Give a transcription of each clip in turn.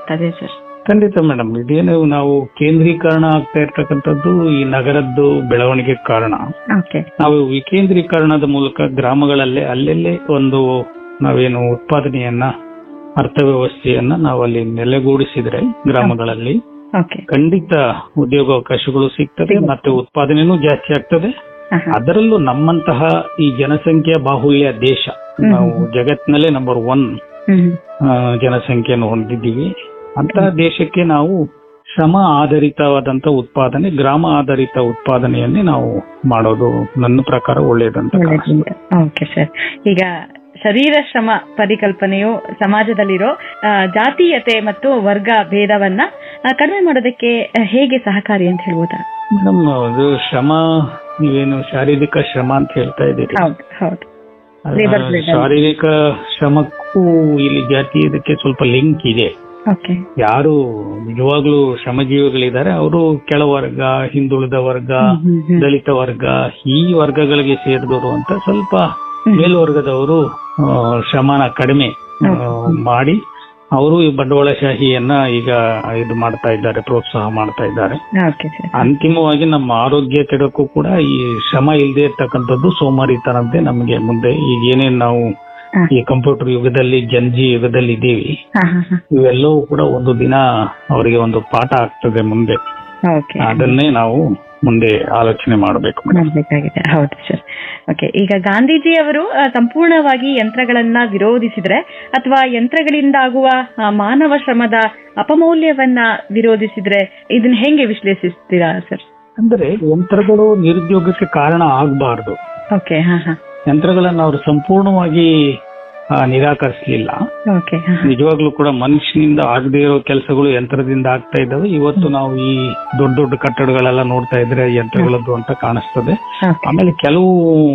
ಆಗ್ತದೆ ಸರ್ ಖಂಡಿತ ಮೇಡಮ್ ಇದೇನು ನಾವು ಕೇಂದ್ರೀಕರಣ ಆಗ್ತಾ ಇರ್ತಕ್ಕಂಥದ್ದು ಈ ನಗರದ್ದು ಬೆಳವಣಿಗೆ ಕಾರಣ ಓಕೆ ನಾವು ವಿಕೇಂದ್ರೀಕರಣದ ಮೂಲಕ ಗ್ರಾಮಗಳಲ್ಲೇ ಅಲ್ಲೆಲ್ಲೇ ಒಂದು ನಾವೇನು ಉತ್ಪಾದನೆಯನ್ನ ಅರ್ಥವ್ಯವಸ್ಥೆಯನ್ನ ನಾವು ಅಲ್ಲಿ ನೆಲೆಗೂಡಿಸಿದ್ರೆ ಗ್ರಾಮಗಳಲ್ಲಿ ಓಕೆ ಖಂಡಿತ ಉದ್ಯೋಗಾವಕಾಶಗಳು ಸಿಗ್ತದೆ ಮತ್ತೆ ಉತ್ಪಾದನೆನೂ ಜಾಸ್ತಿ ಆಗ್ತದೆ ಅದರಲ್ಲೂ ನಮ್ಮಂತಹ ಈ ಜನಸಂಖ್ಯಾ ಬಾಹುಲ್ಯ ದೇಶ ನಾವು ಜಗತ್ತಿನಲ್ಲೇ ನಂಬರ್ ಒನ್ ಹ್ಮ್ ಜನಸಂಖ್ಯೆಯನ್ನು ಹೊಂದಿದ್ದೀವಿ ಅಂತಹ ದೇಶಕ್ಕೆ ನಾವು ಶ್ರಮ ಆಧಾರಿತವಾದಂತ ಉತ್ಪಾದನೆ ಗ್ರಾಮ ಆಧಾರಿತ ಉತ್ಪಾದನೆಯನ್ನೇ ನಾವು ಮಾಡೋದು ನನ್ನ ಪ್ರಕಾರ ಒಳ್ಳೆಯದಂತ ಕಾಣಿಸ್ತದೆ. ಓಕೆ ಸರ್ ಈಗ ಶರೀರ ಶ್ರಮ ಪರಿಕಲ್ಪನೆಯು ಸಮಾಜದಲ್ಲಿರೋ ಆ, ಜಾತೀಯತೆ ಮತ್ತು ವರ್ಗ ಭೇದವನ್ನ ಆ, ಕಡಿಮೆ ಮಾಡೋದಕ್ಕೆ ಆ, ಹೇಗೆ ಸಹಕಾರಿ ಅಂತ ಹೇಳ್ಬೋದಾ ಮೇಡಮ್ ಅದು ಶ್ರಮ ನೀವೇನು ಶಾರೀರಿಕ ಶ್ರಮ ಅಂತ ಹೇಳ್ತಾ ಇದ್ದೀರಿ ಹೌದು ಹೌದು ಅದು Labor blade. ಶಾರೀರಿಕ ಶ್ರಮಕ್ಕೂ ಇಲ್ಲಿ ಜಾತೀಯದಕ್ಕೆ ಸ್ವಲ್ಪ ಲಿಂಕ್ ಇದೆ ಓಕೆ ಯಾರು ನಿಜವಾಗ್ಲೂ ಶ್ರಮಜೀವಿಗಳಿದ್ದಾರೆ ಅವರು ಕೆಳವರ್ಗ ಹಿಂದುಳಿದ ವರ್ಗ ದಲಿತ ವರ್ಗ ಈ ವರ್ಗಗಳಿಗೆ ಸೇರಿದವರು ಅಂತ ಸ್ವಲ್ಪ ಮೇಲ್ವರ್ಗದವರು ಆ, ಶ್ರಮನ ಕಡಿಮೆ ಆ, ಮಾಡಿ ಅವರು ಈ ಬಂಡವಾಳಶಾಹಿಯನ್ನ ಈಗ ಇದು ಮಾಡ್ತಾ ಇದ್ದಾರೆ ಪ್ರೋತ್ಸಾಹ ಮಾಡ್ತಾ ಇದ್ದಾರೆ ಓಕೆ ಸರ್ ಅಂತಿಮವಾಗಿ ನಮ್ಮ ಆರೋಗ್ಯ ಕೆಡಕ್ಕೂ ಕೂಡ ಈ ಶ್ರಮ ಇಲ್ಲದೆ ಇರ್ತಕ್ಕಂಥದ್ದು ಸೋಮಾರಿತನದ್ದೇ ನಮಗೆ ಮುಂದೆ ಈಗ ಏನೇನ್ ನಾವು ಹಾ. ಈ ಕಂಪ್ಯೂಟರ್ ಯುಗದಲ್ಲಿ ಜನ್ಜಿ ಯುಗದಲ್ಲಿ ಇದ್ದೀವಿ ಹಾ ಹಾ ಹಾ ಇವೆಲ್ಲವೂ ಕೂಡ ಒಂದು ದಿನ ಅವರಿಗೆ ಒಂದು ಪಾಠ ಆಗ್ತದೆ ಮುಂದೆ ಓಕೆ ಅದನ್ನೇ ನಾವು ಮುಂದೆ ಆಲೋಚನೆ ಮಾಡಬೇಕು ಮಾಡ್ಬೇಕಾಗಿದೆ ಹೌದು ಸರ್ ಓಕೆ ಈಗ ಗಾಂಧೀಜಿ ಅವರು ಆ, ಸಂಪೂರ್ಣವಾಗಿ ಯಂತ್ರಗಳನ್ನ ವಿರೋಧಿಸಿದ್ರೆ ಅಥವಾ ಯಂತ್ರಗಳಿಂದ ಆಗುವ ಆ, ಮಾನವ ಶ್ರಮದ ಅಪಮೌಲ್ಯವನ್ನ ವಿರೋಧಿಸಿದ್ರೆ ಇದನ್ನ ಹೆಂಗೆ ವಿಶ್ಲೇಷಿಸ್ತೀರಾ ಸರ್ ಅಂದ್ರೆ ಯಂತ್ರಗಳು ನಿರುದ್ಯೋಗಕ್ಕೆ ಕಾರಣ ಆಗಬಾರ್ದು ಓಕೆ ಹಾ ಹಾ ಯಂತ್ರಗಳನ್ನ ಅವರು ಸಂಪೂರ್ಣವಾಗಿ ಆ, ನಿರಾಕರಿಸಲಿಲ್ಲ ಓಕೆ ಹಾ ನಿಜವಾಗ್ಲೂ ಕೂಡ ಮನುಷ್ಯನಿಂದ ಆಗದೇ ಇರೋ ಕೆಲಸಗಳು ಯಂತ್ರದಿಂದ ಆಗ್ತಾ ಇದ್ದಾವೆ ಇವತ್ತು ನಾವು ಈ ದೊಡ್ಡ ದೊಡ್ಡ ಕಟ್ಟಡಗಳೆಲ್ಲ ನೋಡ್ತಾ ಇದ್ರೆ ಯಂತ್ರಗಳದ್ದು ಅಂತ ಕಾಣಿಸ್ತದೆ ಓಕೆ ಆಮೇಲೆ ಕೆಲವು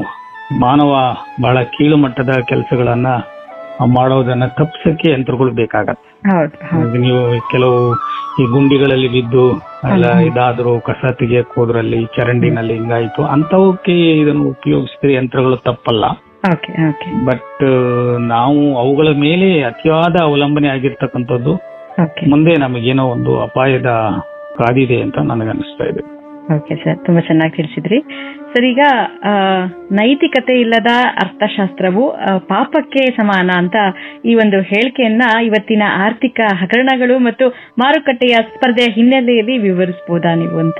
ಮಾನವ ಬಹಳ ಕೀಳು ಮಟ್ಟದ ಕೆಲಸಗಳನ್ನ ಮಾಡೋದನ್ನ ತಪ್ಪಿಸಕ್ಕೆ ಯಂತ್ರಗಳು ಬೇಕಾಗತ್ತೆ ಹೌದು ಹೌದು ಈಗ ನೀವು ಕೆಲವು ಈ ಗುಂಡಿಗಳಲ್ಲಿ ಬಿದ್ದು ಎಲ್ಲ ಇದಾದ್ರು ಕಸ ತೆಗಿಯಕ್ ಹೋದ್ರಲ್ಲಿ ಚರಂಡಿನಲ್ಲಿ ಹಿಂಗಾಯ್ತು ಅಂತವಕ್ಕೆ ಇದನ್ನು ಉಪಯೋಗಿಸಿದ್ರೆ ಯಂತ್ರಗಳು ತಪ್ಪಲ್ಲ ಓಕೆ ಓಕೆ ಬಟ್ ನಾವು ಅವುಗಳ ಮೇಲೆ ಅತಿಯಾದ ಅವಲಂಬನೆ ಆಗಿರ್ತಕ್ಕಂಥದ್ದು ಓಕೆ ಮುಂದೆ ನಮಗೇನೋ ಒಂದು ಅಪಾಯದ ಕಾದಿದೆ ಅಂತ ನನಗನ್ನಿಸ್ತಾ ಇದೆ ಓಕೆ ಸರ್ ತುಂಬಾ ಚೆನ್ನಾಗಿ ತಿಳಿಸಿದ್ರಿ ಸರ್ ಈಗ ಆ, ನೈತಿಕತೆ ಇಲ್ಲದ ಅರ್ಥಶಾಸ್ತ್ರವು ಆ, ಪಾಪಕ್ಕೆ ಸಮಾನ ಅಂತ ಈ ಒಂದು ಹೇಳಿಕೆಯನ್ನ ಇವತ್ತಿನ ಆರ್ಥಿಕ ಹಗರಣಗಳು ಮತ್ತು ಮಾರುಕಟ್ಟೆಯ ಸ್ಪರ್ಧೆಯ ಹಿನ್ನೆಲೆಯಲ್ಲಿ ವಿವರಿಸಬಹುದಾ ನೀವು ಅಂತ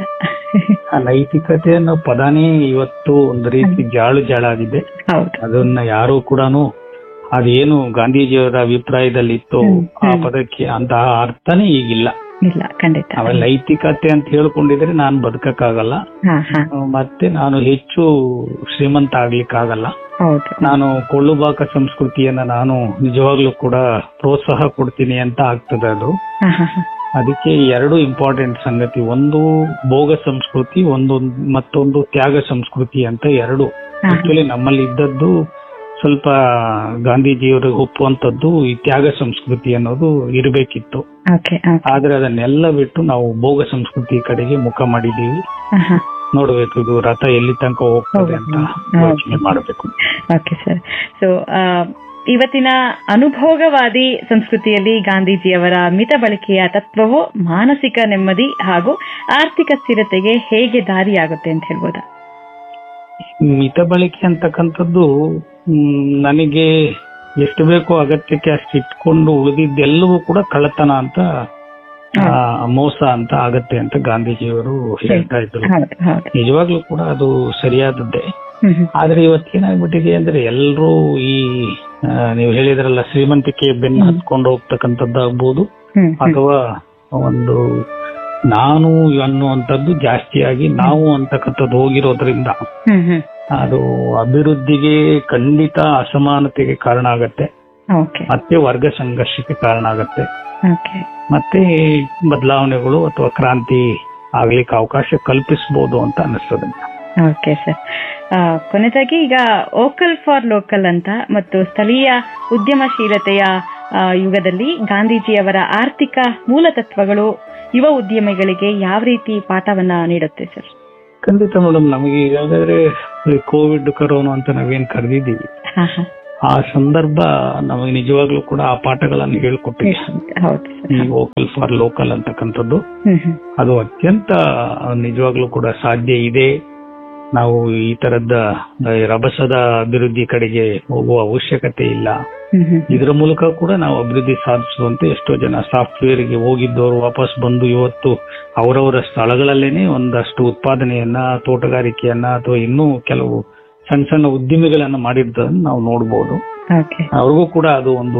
ಆ ನೈತಿಕತೆ ಅನ್ನೋ ಪದಾನೇ ಇವತ್ತು ಒಂದು ರೀತಿ ಜಾಳು ಜಾಳಾಗಿದೆ ಹೌದು ಅದನ್ನ ಯಾರು ಕೂಡ ಅದೇನು ಗಾಂಧೀಜಿಯವರ ಅಭಿಪ್ರಾಯದಲ್ಲಿ ಇತ್ತು ಆ ಪದಕ್ಕೆ ಅಂತಹ ಅರ್ಥನೇ ಈಗಿಲ್ಲ ಇಲ್ಲ ಖಂಡಿತ ಆಮೇಲೆ ನೈತಿಕತೆ ಅಂತ ಹೇಳ್ಕೊಂಡಿದ್ರೆ ನಾನು ಬದುಕಕ್ಕಾಗಲ್ಲ ಹಾ ಹಾ ಮತ್ತೆ ನಾನು ಹೆಚ್ಚು ಶ್ರೀಮಂತ ಆಗ್ಲಿಕ್ಕಾಗಲ್ಲ ಹೌದು ನಾನು ಕೊಳ್ಳುಬಾಕ ಸಂಸ್ಕೃತಿಯನ್ನ ನಾನು ನಿಜವಾಗ್ಲೂ ಕೂಡ ಪ್ರೋತ್ಸಾಹ ಕೊಡ್ತೀನಿ ಅಂತ ಆಗ್ತದೆ ಅದು ಹಾ ಹಾ ಹಾ ಅದಕ್ಕೆ ಎರಡು ಇಂಪಾರ್ಟೆಂಟ್ ಸಂಗತಿ ಒಂದು ಭೋಗ ಸಂಸ್ಕೃತಿ ಒಂದು ಮತ್ತೊಂದು ತ್ಯಾಗ ಸಂಸ್ಕೃತಿ ಅಂತ ಎರಡು ಹಾ. ಆಕ್ಚುಲಿ ನಮ್ಮಲ್ಲಿ ಇದ್ದದ್ದು ಸ್ವಲ್ಪ ಗಾಂಧೀಜಿಯವರಿಗೆ ಒಪ್ಪುವಂತದ್ದು ಈ ತ್ಯಾಗ ಸಂಸ್ಕೃತಿ ಅನ್ನೋದು ಇರಬೇಕಿತ್ತು ಓಕೆ ಆದ್ರೆ ಅದನ್ನೆಲ್ಲ ಬಿಟ್ಟು ನಾವು ಭೋಗ ಸಂಸ್ಕೃತಿ ಕಡೆಗೆ ಮುಖ ಮಾಡಿದೀವಿ ಹಾ ಹಾ ನೋಡ್ಬೇಕು ಇದು ರಥ ಎಲ್ಲಿ ತನಕ ಹೋಗ್ತದೆ ಅಂತ ಹೌದು. ಯೋಚನೆ ಮಾಡಬೇಕು ಓಕೆ ಸರ್ ಸೊ ಇವತ್ತಿನ ಅನುಭೋಗವಾದಿ ಸಂಸ್ಕೃತಿಯಲ್ಲಿ ಗಾಂಧೀಜಿಯವರ ಮಿತ ಬಳಕೆಯ ತತ್ವವು ಮಾನಸಿಕ ನೆಮ್ಮದಿ ಹಾಗೂ ಆರ್ಥಿಕ ಸ್ಥಿರತೆಗೆ ಹೇಗೆ ದಾರಿಯಾಗುತ್ತೆ ಅಂತ ಹೇಳ್ಬೋದಾ ಮಿತ ಬಳಕೆ ಅಂತಕ್ಕಂಥದ್ದು ಮ್, ನನಗೆ ಎಷ್ಟು ಬೇಕೋ ಅಗತ್ಯಕ್ಕೆ ಅಷ್ಟು ಇಟ್ಕೊಂಡು ಉಳಿದಿದ್ದೆಲ್ಲವೂ ಕೂಡ ಕಳ್ಳತನ ಅಂತ ಆ, ಮೋಸ ಅಂತ ಆಗತ್ತೆ ಅಂತ ಗಾಂಧೀಜಿಯವರು ಹೇಳ್ತಾ ಇದ್ರು ಹೌದು ಹೌದು ನಿಜವಾಗ್ಲೂ ಕೂಡ ಅದು ಸರಿಯಾದದ್ದೇ ಹ್ಮ್ ಹ್ಮ್. ಆದ್ರೆ ಇವತ್ತೇನಾಗ್ಬಿಟ್ಟಿದೆ ಅಂದ್ರೆ ಎಲ್ಲರೂ ಈ ಆ, ನೀವು ಹೇಳಿದ್ರಲ್ಲ ಶ್ರೀಮಂತಿಕೆ ಬೆನ್ನು ಹತ್ಕೊಂಡು ಹೋಗ್ತಕ್ಕಂಥದ್ದಾಗ್ಬೋದು ಹ್ಮ್ ಹ್ಮ್. ಅಥವಾ ಒಂದು ನಾನು ಅನ್ನುವಂಥದ್ದು ಜಾಸ್ತಿಯಾಗಿ ನಾವು ಅಂತಕ್ಕಂಥದ್ದು ಹೋಗಿರೋದ್ರಿಂದ ಹ್ಮ್ ಹ್ಮ್. ಅದು ಅಭಿವೃದ್ಧಿಗೆ ಖಂಡಿತ ಅಸಮಾನತೆಗೆ ಕಾರಣ ಆಗತ್ತೆ ಓಕೆ ಮತ್ತೆ ವರ್ಗ ಸಂಘರ್ಷಕ್ಕೆ ಕಾರಣ ಆಗತ್ತೆ ಓಕೆ ಮತ್ತೆ ಬದಲಾವಣೆಗಳು ಅಥವಾ ಕ್ರಾಂತಿ ಆಗ್ಲಿಕ್ಕೆ ಅವಕಾಶ ಕಲ್ಪಿಸಬಹುದು ಅಂತ ಅನಿಸ್ತದೆ ಓಕೆ ಸರ್ ಕೊನೆಯದಾಗಿ ಈಗ ಓಕಲ್ ಫಾರ್ ಲೋಕಲ್ ಅಂತ ಮತ್ತು ಸ್ಥಳೀಯ ಉದ್ಯಮಶೀಲತೆಯ ಆ, ಯುಗದಲ್ಲಿ ಗಾಂಧೀಜಿಯವರ ಆರ್ಥಿಕ ಮೂಲ ತತ್ವಗಳು ಯುವ ಉದ್ಯಮಿಗಳಿಗೆ ಯಾವ ರೀತಿ ಪಾಠವನ್ನ ನೀಡುತ್ತೆ ಸರ್ ಖಂಡಿತ ಮೇಡಮ್ ನಮಗೆ ಈಗಾಗಲೇ ಕೋವಿಡ್ ಕರೋನಾ ಅಂತ ನಾವೇನ್ ಕರೆದಿದ್ದೀವಿ ಹಾ ಹಾ ಆ ಸಂದರ್ಭ ನಮಗೆ ನಿಜವಾಗ್ಲೂ ಕೂಡ ಆ ಪಾಠಗಳನ್ನು ಹೇಳ್ಕೊಟ್ಟಿದೆ ಹೌದು ಸರ್ ಈ ವೋಕಲ್ ಫಾರ್ ಲೋಕಲ್ ಅಂತಕ್ಕಂಥದ್ದು ಹ್ಮ್ ಹ್ಮ್ ಅದು ಅತ್ಯಂತ ನಿಜವಾಗ್ಲೂ ಕೂಡ ಸಾಧ್ಯ ಇದೆ ನಾವು ಈ ತರದ ಆ, ರಭಸದ ಅಭಿವೃದ್ಧಿ ಕಡೆಗೆ ಹೋಗುವ ಅವಶ್ಯಕತೆ ಇಲ್ಲ ಹ್ಮ್ ಹ್ಮ್ ಇದರ ಮೂಲಕ ಕೂಡ ನಾವು ಅಭಿವೃದ್ಧಿ ಸಾಧಿಸುವಂತೆ ಎಷ್ಟೋ ಜನ ಸಾಫ್ಟ್ವೇರ್ ಗೆ ಹೋಗಿದ್ದವರು ವಾಪಸ್ ಬಂದು ಇವತ್ತು ಅವರವರ ಸ್ಥಳಗಳಲ್ಲೇನೆ ಒಂದಷ್ಟು ಉತ್ಪಾದನೆಯನ್ನ ತೋಟಗಾರಿಕೆಯನ್ನ ಅಥವಾ ಇನ್ನೂ ಕೆಲವು ಸಣ್ಣ ಸಣ್ಣ ಉದ್ದಿಮೆಗಳನ್ನ ಮಾಡಿದ್ದನ್ನು ನಾವು ನೋಡಬಹುದು ಓಕೆ ಅವ್ರಿಗೂ ಕೂಡ ಅದು ಒಂದು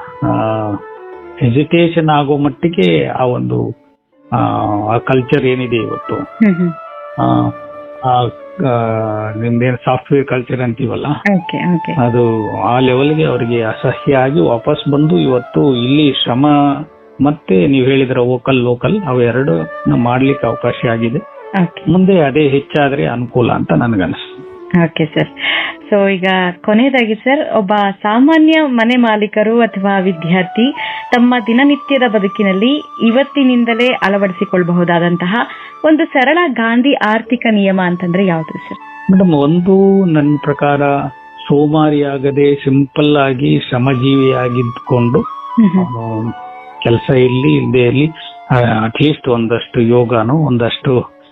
ಹೆಸಿಟೇಷನ್ ಆಗೋ ಮಟ್ಟಿಗೆ ಆ ಒಂದು ಆ ಕಲ್ಚರ್ ಏನಿದೆ ಇವತ್ತು ಹ್ಮ್ ಹ್ಮ್ ಆ, ಆ, ಆ, ನಿಮ್ದೇನು ಸಾಫ್ಟ್ವೇರ್ ಕಲ್ಚರ್ ಅಂತೀವಲ್ಲ ಓಕೆ ಓಕೆ ಅದು ಆ ಲೆವೆಲ್ಗೆ ಅವರಿಗೆ ಅಸಹ್ಯ ಆಗಿ ವಾಪಸ್ ಬಂದು ಇವತ್ತು ಇಲ್ಲಿ ಶ್ರಮ ಮತ್ತೆ ನೀವು ಹೇಳಿದ್ರ ವೋಕಲ್ ಲೋಕಲ್ ಅವೆರಡು ಮಾಡ್ಲಿಕ್ಕೆ ಅವಕಾಶ ಆಗಿದೆ ಓಕೆ ಮುಂದೆ ಅದೇ ಹೆಚ್ಚಾದ್ರೆ ಅನುಕೂಲ ಅಂತ ನನಗನ್ನಿಸ್ತು ಓಕೆ ಸರ್ ಸೊ ಈಗ ಕೊನೆಯದಾಗಿ ಸರ್ ಒಬ್ಬ ಸಾಮಾನ್ಯ ಮನೆ ಮಾಲೀಕರು ಅಥವಾ ವಿದ್ಯಾರ್ಥಿ ತಮ್ಮ ದಿನನಿತ್ಯದ ಬದುಕಿನಲ್ಲಿ ಇವತ್ತಿನಿಂದಲೇ ಅಳವಡಿಸಿಕೊಳ್ಳಬಹುದಾದಂತಹ ಒಂದು ಸರಳ ಗಾಂಧಿ ಆರ್ಥಿಕ ನಿಯಮ ಅಂತಂದ್ರೆ ಯಾವುದು ಸರ್ ಮೇಡಮ್ ಒಂದು ನನ್ನ ಪ್ರಕಾರ ಸೋಮಾರಿಯಾಗದೆ ಸಿಂಪಲ್ ಆಗಿ ಶ್ರಮಜೀವಿಯಾಗಿದ್ಕೊಂಡು ಕೆಲಸ ಇರ್ಲಿ ಇಲ್ಲದೆ ಇರ್ಲಿ ಅಟ್ಲೀಸ್ಟ್ ಒಂದಷ್ಟು ಯೋಗಾನು ಒಂದಷ್ಟು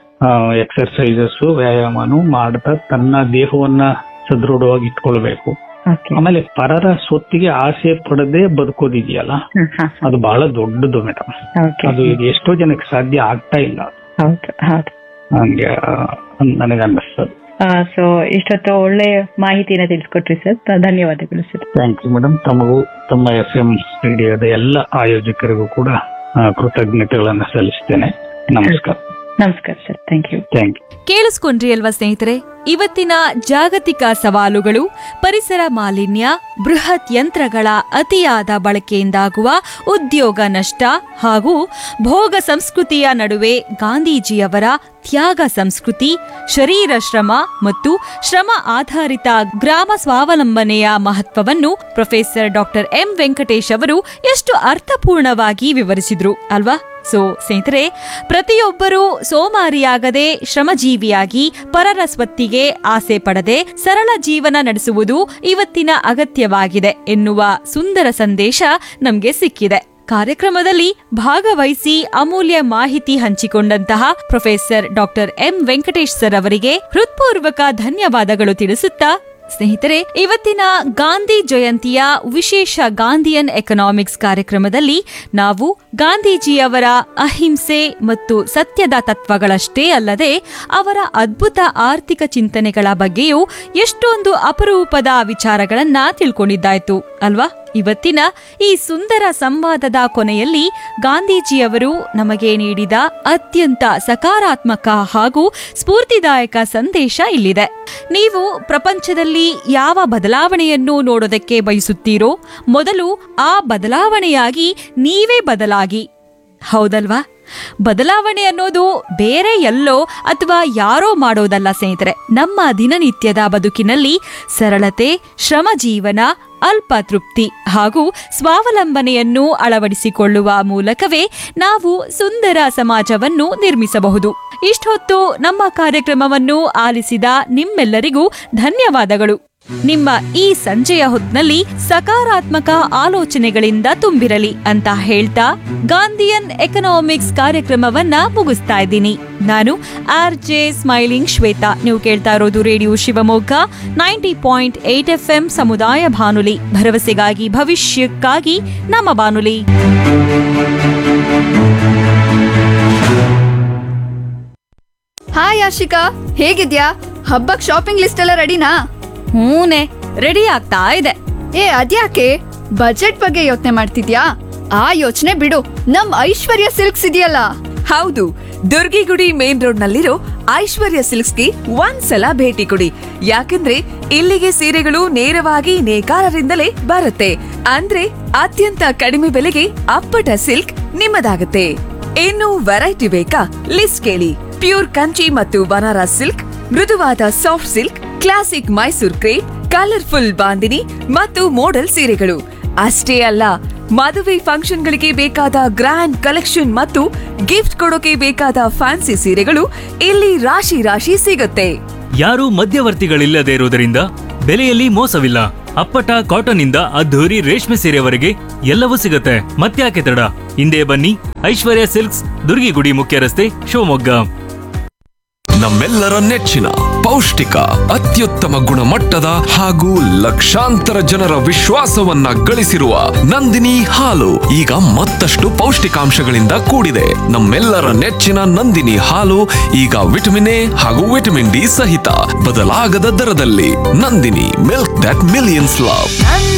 ಎಕ್ಸರ್ಸೈಸಸ್ ವ್ಯಾಯಾಮನು ಮಾಡ್ತಾ ತನ್ನ ದೇಹವನ್ನ ಸದೃಢವಾಗಿ ಇಟ್ಕೊಳ್ಬೇಕು ಓಕೆ ಆಮೇಲೆ ಪರರ ಸ್ವತ್ತಿಗೆ ಆಸೆ ಪಡದೆ ಬದುಕೋದಿದೆಯಲ್ಲ ಅದು ಬಹಳ ದೊಡ್ಡದು ಮೇಡಮ್ ಓಕೆ ಅದು ಇದು ಎಷ್ಟೋ ಜನಕ್ಕೆ ಸಾಧ್ಯ ಆಗ್ತಾ ಇಲ್ಲ ಹೌದು ಹೌದು ಹಂಗೆ ನನಗೆ ಅನ್ನಿಸ್ತದೆ ಸೊ ಇಷ್ಟೊತ್ತು ಒಳ್ಳೆ ಮಾಹಿತಿನ ತಿಳಿಸ್ಕೊಟ್ರಿ ಸರ್ ಧನ್ಯವಾದಗಳು ಸರ್ ಥ್ಯಾಂಕ್ ಯು ಮೇಡಮ್ ತಮಗೂ ತಮ್ಮ ಎಫ್ ಎಂ ರೇಡಿಯೋದ ಎಲ್ಲ ಆಯೋಜಕರಿಗೂ ಕೂಡ ಆ, ಕೃತಜ್ಞತೆಗಳನ್ನ ಸಲ್ಲಿಸ್ತೇನೆ ನಮಸ್ಕಾರ ನಮಸ್ಕಾರ sir thank you thank you ಕೇಳಿಸ್ಕೊಂಡ್ರಿ ಅಲ್ವಾ ಸ್ನೇಹಿತರೆ ಇವತ್ತಿನ ಜಾಗತಿಕ ಸವಾಲುಗಳು ಪರಿಸರ ಮಾಲಿನ್ಯ ಬೃಹತ್ ಯಂತ್ರಗಳ ಅತಿಯಾದ ಬಳಕೆಯಿಂದಾಗುವ ಉದ್ಯೋಗ ನಷ್ಟ ಹಾಗೂ ಭೋಗ ಸಂಸ್ಕೃತಿಯ ನಡುವೆ ಗಾಂಧೀಜಿಯವರ ತ್ಯಾಗ ಸಂಸ್ಕೃತಿ ಶರೀರ ಶ್ರಮ ಮತ್ತು ಶ್ರಮ ಆಧಾರಿತ ಗ್ರಾಮ ಸ್ವಾವಲಂಬನೆಯ ಮಹತ್ವವನ್ನು ಪ್ರೊಫೆಸರ್ ಡಾಕ್ಟರ್ ಎಂ ವೆಂಕಟೇಶ್ ಅವರು ಎಷ್ಟು ಅರ್ಥಪೂರ್ಣವಾಗಿ ವಿವರಿಸಿದ್ರು ಅಲ್ವಾ ಸೊ ಸ್ನೇಹಿತರೆ ಪ್ರತಿಯೊಬ್ಬರೂ ಸೋಮಾರಿಯಾಗದೆ ಶ್ರಮಜೀವಿಯಾಗಿ ಪರರ ಸ್ವತ್ತಿಗೆ ಆಸೆ ಪಡದೆ ಸರಳ ಜೀವನ ನಡೆಸುವುದು ಇವತ್ತಿನ ಅಗತ್ಯವಾಗಿದೆ ಎನ್ನುವ ಸುಂದರ ಸಂದೇಶ ನಮ್ಗೆ ಸಿಕ್ಕಿದೆ ಕಾರ್ಯಕ್ರಮದಲ್ಲಿ ಭಾಗವಹಿಸಿ ಅಮೂಲ್ಯ ಮಾಹಿತಿ ಹಂಚಿಕೊಂಡಂತಹ professor doctor M Venkatesh sir ಅವರಿಗೆ ಹೃತ್ಪೂರ್ವಕ ಧನ್ಯವಾದಗಳು ತಿಳಿಸುತ್ತಾ ಸ್ನೇಹಿತರೆ ಇವತ್ತಿನ ಗಾಂಧಿ ಜಯಂತಿಯ ವಿಶೇಷ ಗಾಂಧಿಯನ್ ಎಕನಾಮಿಕ್ಸ್ ಕಾರ್ಯಕ್ರಮದಲ್ಲಿ ನಾವು ಗಾಂಧೀಜಿಯವರ ಅಹಿಂಸೆ ಮತ್ತು ಸತ್ಯದ ತತ್ವಗಳಷ್ಟೇ ಅಲ್ಲದೆ ಅವರ ಅದ್ಭುತ ಆರ್ಥಿಕ ಚಿಂತನೆಗಳ ಬಗ್ಗೆಯೂ ಎಷ್ಟೊಂದು ಅಪರೂಪದ ವಿಚಾರಗಳನ್ನ ತಿಳ್ಕೊಂಡಿದ್ದಾಯ್ತು ಅಲ್ವಾ ಇವತ್ತಿನ ಈ ಸುಂದರ ಸಂವಾದದ ಕೊನೆಯಲ್ಲಿ ಗಾಂಧೀಜಿಯವರು ನಮಗೆ ನೀಡಿದ ಅತ್ಯಂತ ಸಕಾರಾತ್ಮಕ ಹಾಗೂ ಸ್ಫೂರ್ತಿದಾಯಕ ಸಂದೇಶ ಇಲ್ಲಿದೆ ನೀವು ಪ್ರಪಂಚದಲ್ಲಿ ಯಾವ ಬದಲಾವಣೆಯನ್ನು ನೋಡೋದಕ್ಕೆ ಬಯಸುತ್ತೀರೋ ಮೊದಲು ಆ ಬದಲಾವಣೆಯಾಗಿ ನೀವೇ ಬದಲಾಗಿ ಹೌದಲ್ವಾ ಬದಲಾವಣೆ ಅನ್ನೋದು ಬೇರೆ ಎಲ್ಲೋ ಅಥವಾ ಯಾರೋ ಮಾಡೋದಲ್ಲ ಸ್ನೇಹಿತರೆ ನಮ್ಮ ದಿನನಿತ್ಯದ ಬದುಕಿನಲ್ಲಿ ಸರಳತೆ ಶ್ರಮ ಜೀವನ ಅಲ್ಪ ತೃಪ್ತಿ ಹಾಗೂ ಸ್ವಾವಲಂಬನೆಯನ್ನು ಅಳವಡಿಸಿಕೊಳ್ಳುವ ಮೂಲಕವೇ ನಾವು ಸುಂದರ ಸಮಾಜವನ್ನು ನಿರ್ಮಿಸಬಹುದು ಇಷ್ಟೊತ್ತು ನಮ್ಮ ಕಾರ್ಯಕ್ರಮವನ್ನು ಆಲಿಸಿದ ನಿಮ್ಮೆಲ್ಲರಿಗೂ ಧನ್ಯವಾದಗಳು ನಿಮ್ಮ ಈ ಸಂಜೆಯ ಹೊತ್ನಲ್ಲಿ ಸಕಾರಾತ್ಮಕ ಆಲೋಚನೆಗಳಿಂದ ತುಂಬಿರಲಿ ಅಂತ ಹೇಳ್ತಾ ಗಾಂಧಿಯನ್ ಎಕನಾಮಿಕ್ಸ್ ಕಾರ್ಯಕ್ರಮವನ್ನ ಮುಗಿಸ್ತಾ ಇದ್ದೀನಿ ನಾನು ಆರ್ ಜೆ ಸ್ಮೈಲಿಂಗ್ ಶ್ವೇತಾ ನೀವು ಕೇಳ್ತಾ ಇರೋದು radio Shivamogga ninety point eight F M ಸಮುದಾಯ ಬಾನುಲಿ ಭರವಸೆಗಾಗಿ ಭವಿಷ್ಯಕ್ಕಾಗಿ ನಮ್ಮ ಬಾನುಲಿ ಹಾಯ್ ಆಶಿಕಾ ಹೇಗಿದ್ಯಾ ಹಬ್ಬಕ್ ಶಾಪಿಂಗ್ ಲಿಸ್ಟ್ ಎಲ್ಲ ರೆಡಿನಾ ಹೂನೆ ರೆಡಿ ಆಗ್ತಾ ಇದೆ ಏ ಅದ್ಯಾಕೆ ಬಜೆಟ್ ಬಗ್ಗೆ ಯೋಚನೆ ಮಾಡ್ತಿದ್ಯಾ ಆ ಯೋಚನೆ ಬಿಡು ನಮ್ ಐಶ್ವರ್ಯ ಸಿಲ್ಕ್ಸ್ ಇದೆಯಲ್ಲ ಹೌದು ದುರ್ಗಿಗುಡಿ ಮೇನ್ ರೋಡ್ ನಲ್ಲಿರೋ ಐಶ್ವರ್ಯ ಸಿಲ್ಕ್ಸ್ಗೆ ಒಂದ್ಸಲ ಭೇಟಿ ಕೊಡಿ ಯಾಕಂದ್ರೆ ಇಲ್ಲಿಗೆ ಸೀರೆಗಳು ನೇರವಾಗಿ ನೇಕಾರರಿಂದಲೇ ಬರುತ್ತೆ ಅಂದ್ರೆ ಅತ್ಯಂತ ಕಡಿಮೆ ಬೆಲೆಗೆ ಅಪ್ಪಟ ಸಿಲ್ಕ್ ನಿಮ್ಮದಾಗುತ್ತೆ ಇನ್ನು ವೆರೈಟಿ ಬೇಕಾ ಲಿಸ್ಟ್ ಕೇಳಿ ಪ್ಯೂರ್ ಕಂಚಿ ಮತ್ತು ಬನಾರಸ್ ಸಿಲ್ಕ್ ಮೃದುವಾದ soft silk classic Mysore crepe colourful bandhani ಮತ್ತು ಮೋಡಲ್ ಸೀರೆಗಳು ಅಷ್ಟೇ ಅಲ್ಲ ಮದುವೆ ಫಂಕ್ಷನ್ಗಳಿಗೆ ಬೇಕಾದ ಗ್ರ್ಯಾಂಡ್ ಕಲೆಕ್ಷನ್ ಮತ್ತು ಗಿಫ್ಟ್ ಕೊಡೋಕೆ ಬೇಕಾದ ಫ್ಯಾನ್ಸಿ ಸೀರೆಗಳು ಇಲ್ಲಿ ರಾಶಿ ರಾಶಿ ಸಿಗುತ್ತೆ ಯಾರೂ ಮಧ್ಯವರ್ತಿಗಳಿಲ್ಲದೆ ಇರುವುದರಿಂದ ಬೆಲೆಯಲ್ಲಿ ಮೋಸವಿಲ್ಲ ಅಪ್ಪಟ ಕಾಟನ್ ಇಂದ ಅದ್ಧೂರಿ ರೇಷ್ಮೆ ಸೀರೆವರೆಗೆ ಎಲ್ಲವೂ ಸಿಗುತ್ತೆ ಮತ್ತ್ಯಾಕೆ ತಡ ಹಿಂದೆ ಬನ್ನಿ ಐಶ್ವರ್ಯ ಸಿಲ್ಕ್ಸ್ ದುರ್ಗಿಗುಡಿ ಮುಖ್ಯ ರಸ್ತೆ ಶಿವಮೊಗ್ಗ ನಮ್ಮೆಲ್ಲರ ನೆಚ್ಚಿನ ಪೌಷ್ಟಿಕ ಅತ್ಯುತ್ತಮ ಗುಣಮಟ್ಟದ ಹಾಗೂ ಲಕ್ಷಾಂತರ ಜನರ ವಿಶ್ವಾಸವನ್ನ ಗಳಿಸಿರುವ ನಂದಿನಿ ಹಾಲು ಈಗ ಮತ್ತಷ್ಟು ಪೌಷ್ಟಿಕಾಂಶಗಳಿಂದ ಕೂಡಿದೆ ನಮ್ಮೆಲ್ಲರ ನೆಚ್ಚಿನ ನಂದಿನಿ ಹಾಲು ಈಗ ವಿಟಮಿನ್ ಎ ಹಾಗೂ ವಿಟಮಿನ್ ಡಿ ಸಹಿತ ಬದಲಾಗದ ದರದಲ್ಲಿ Nandini milk that millions love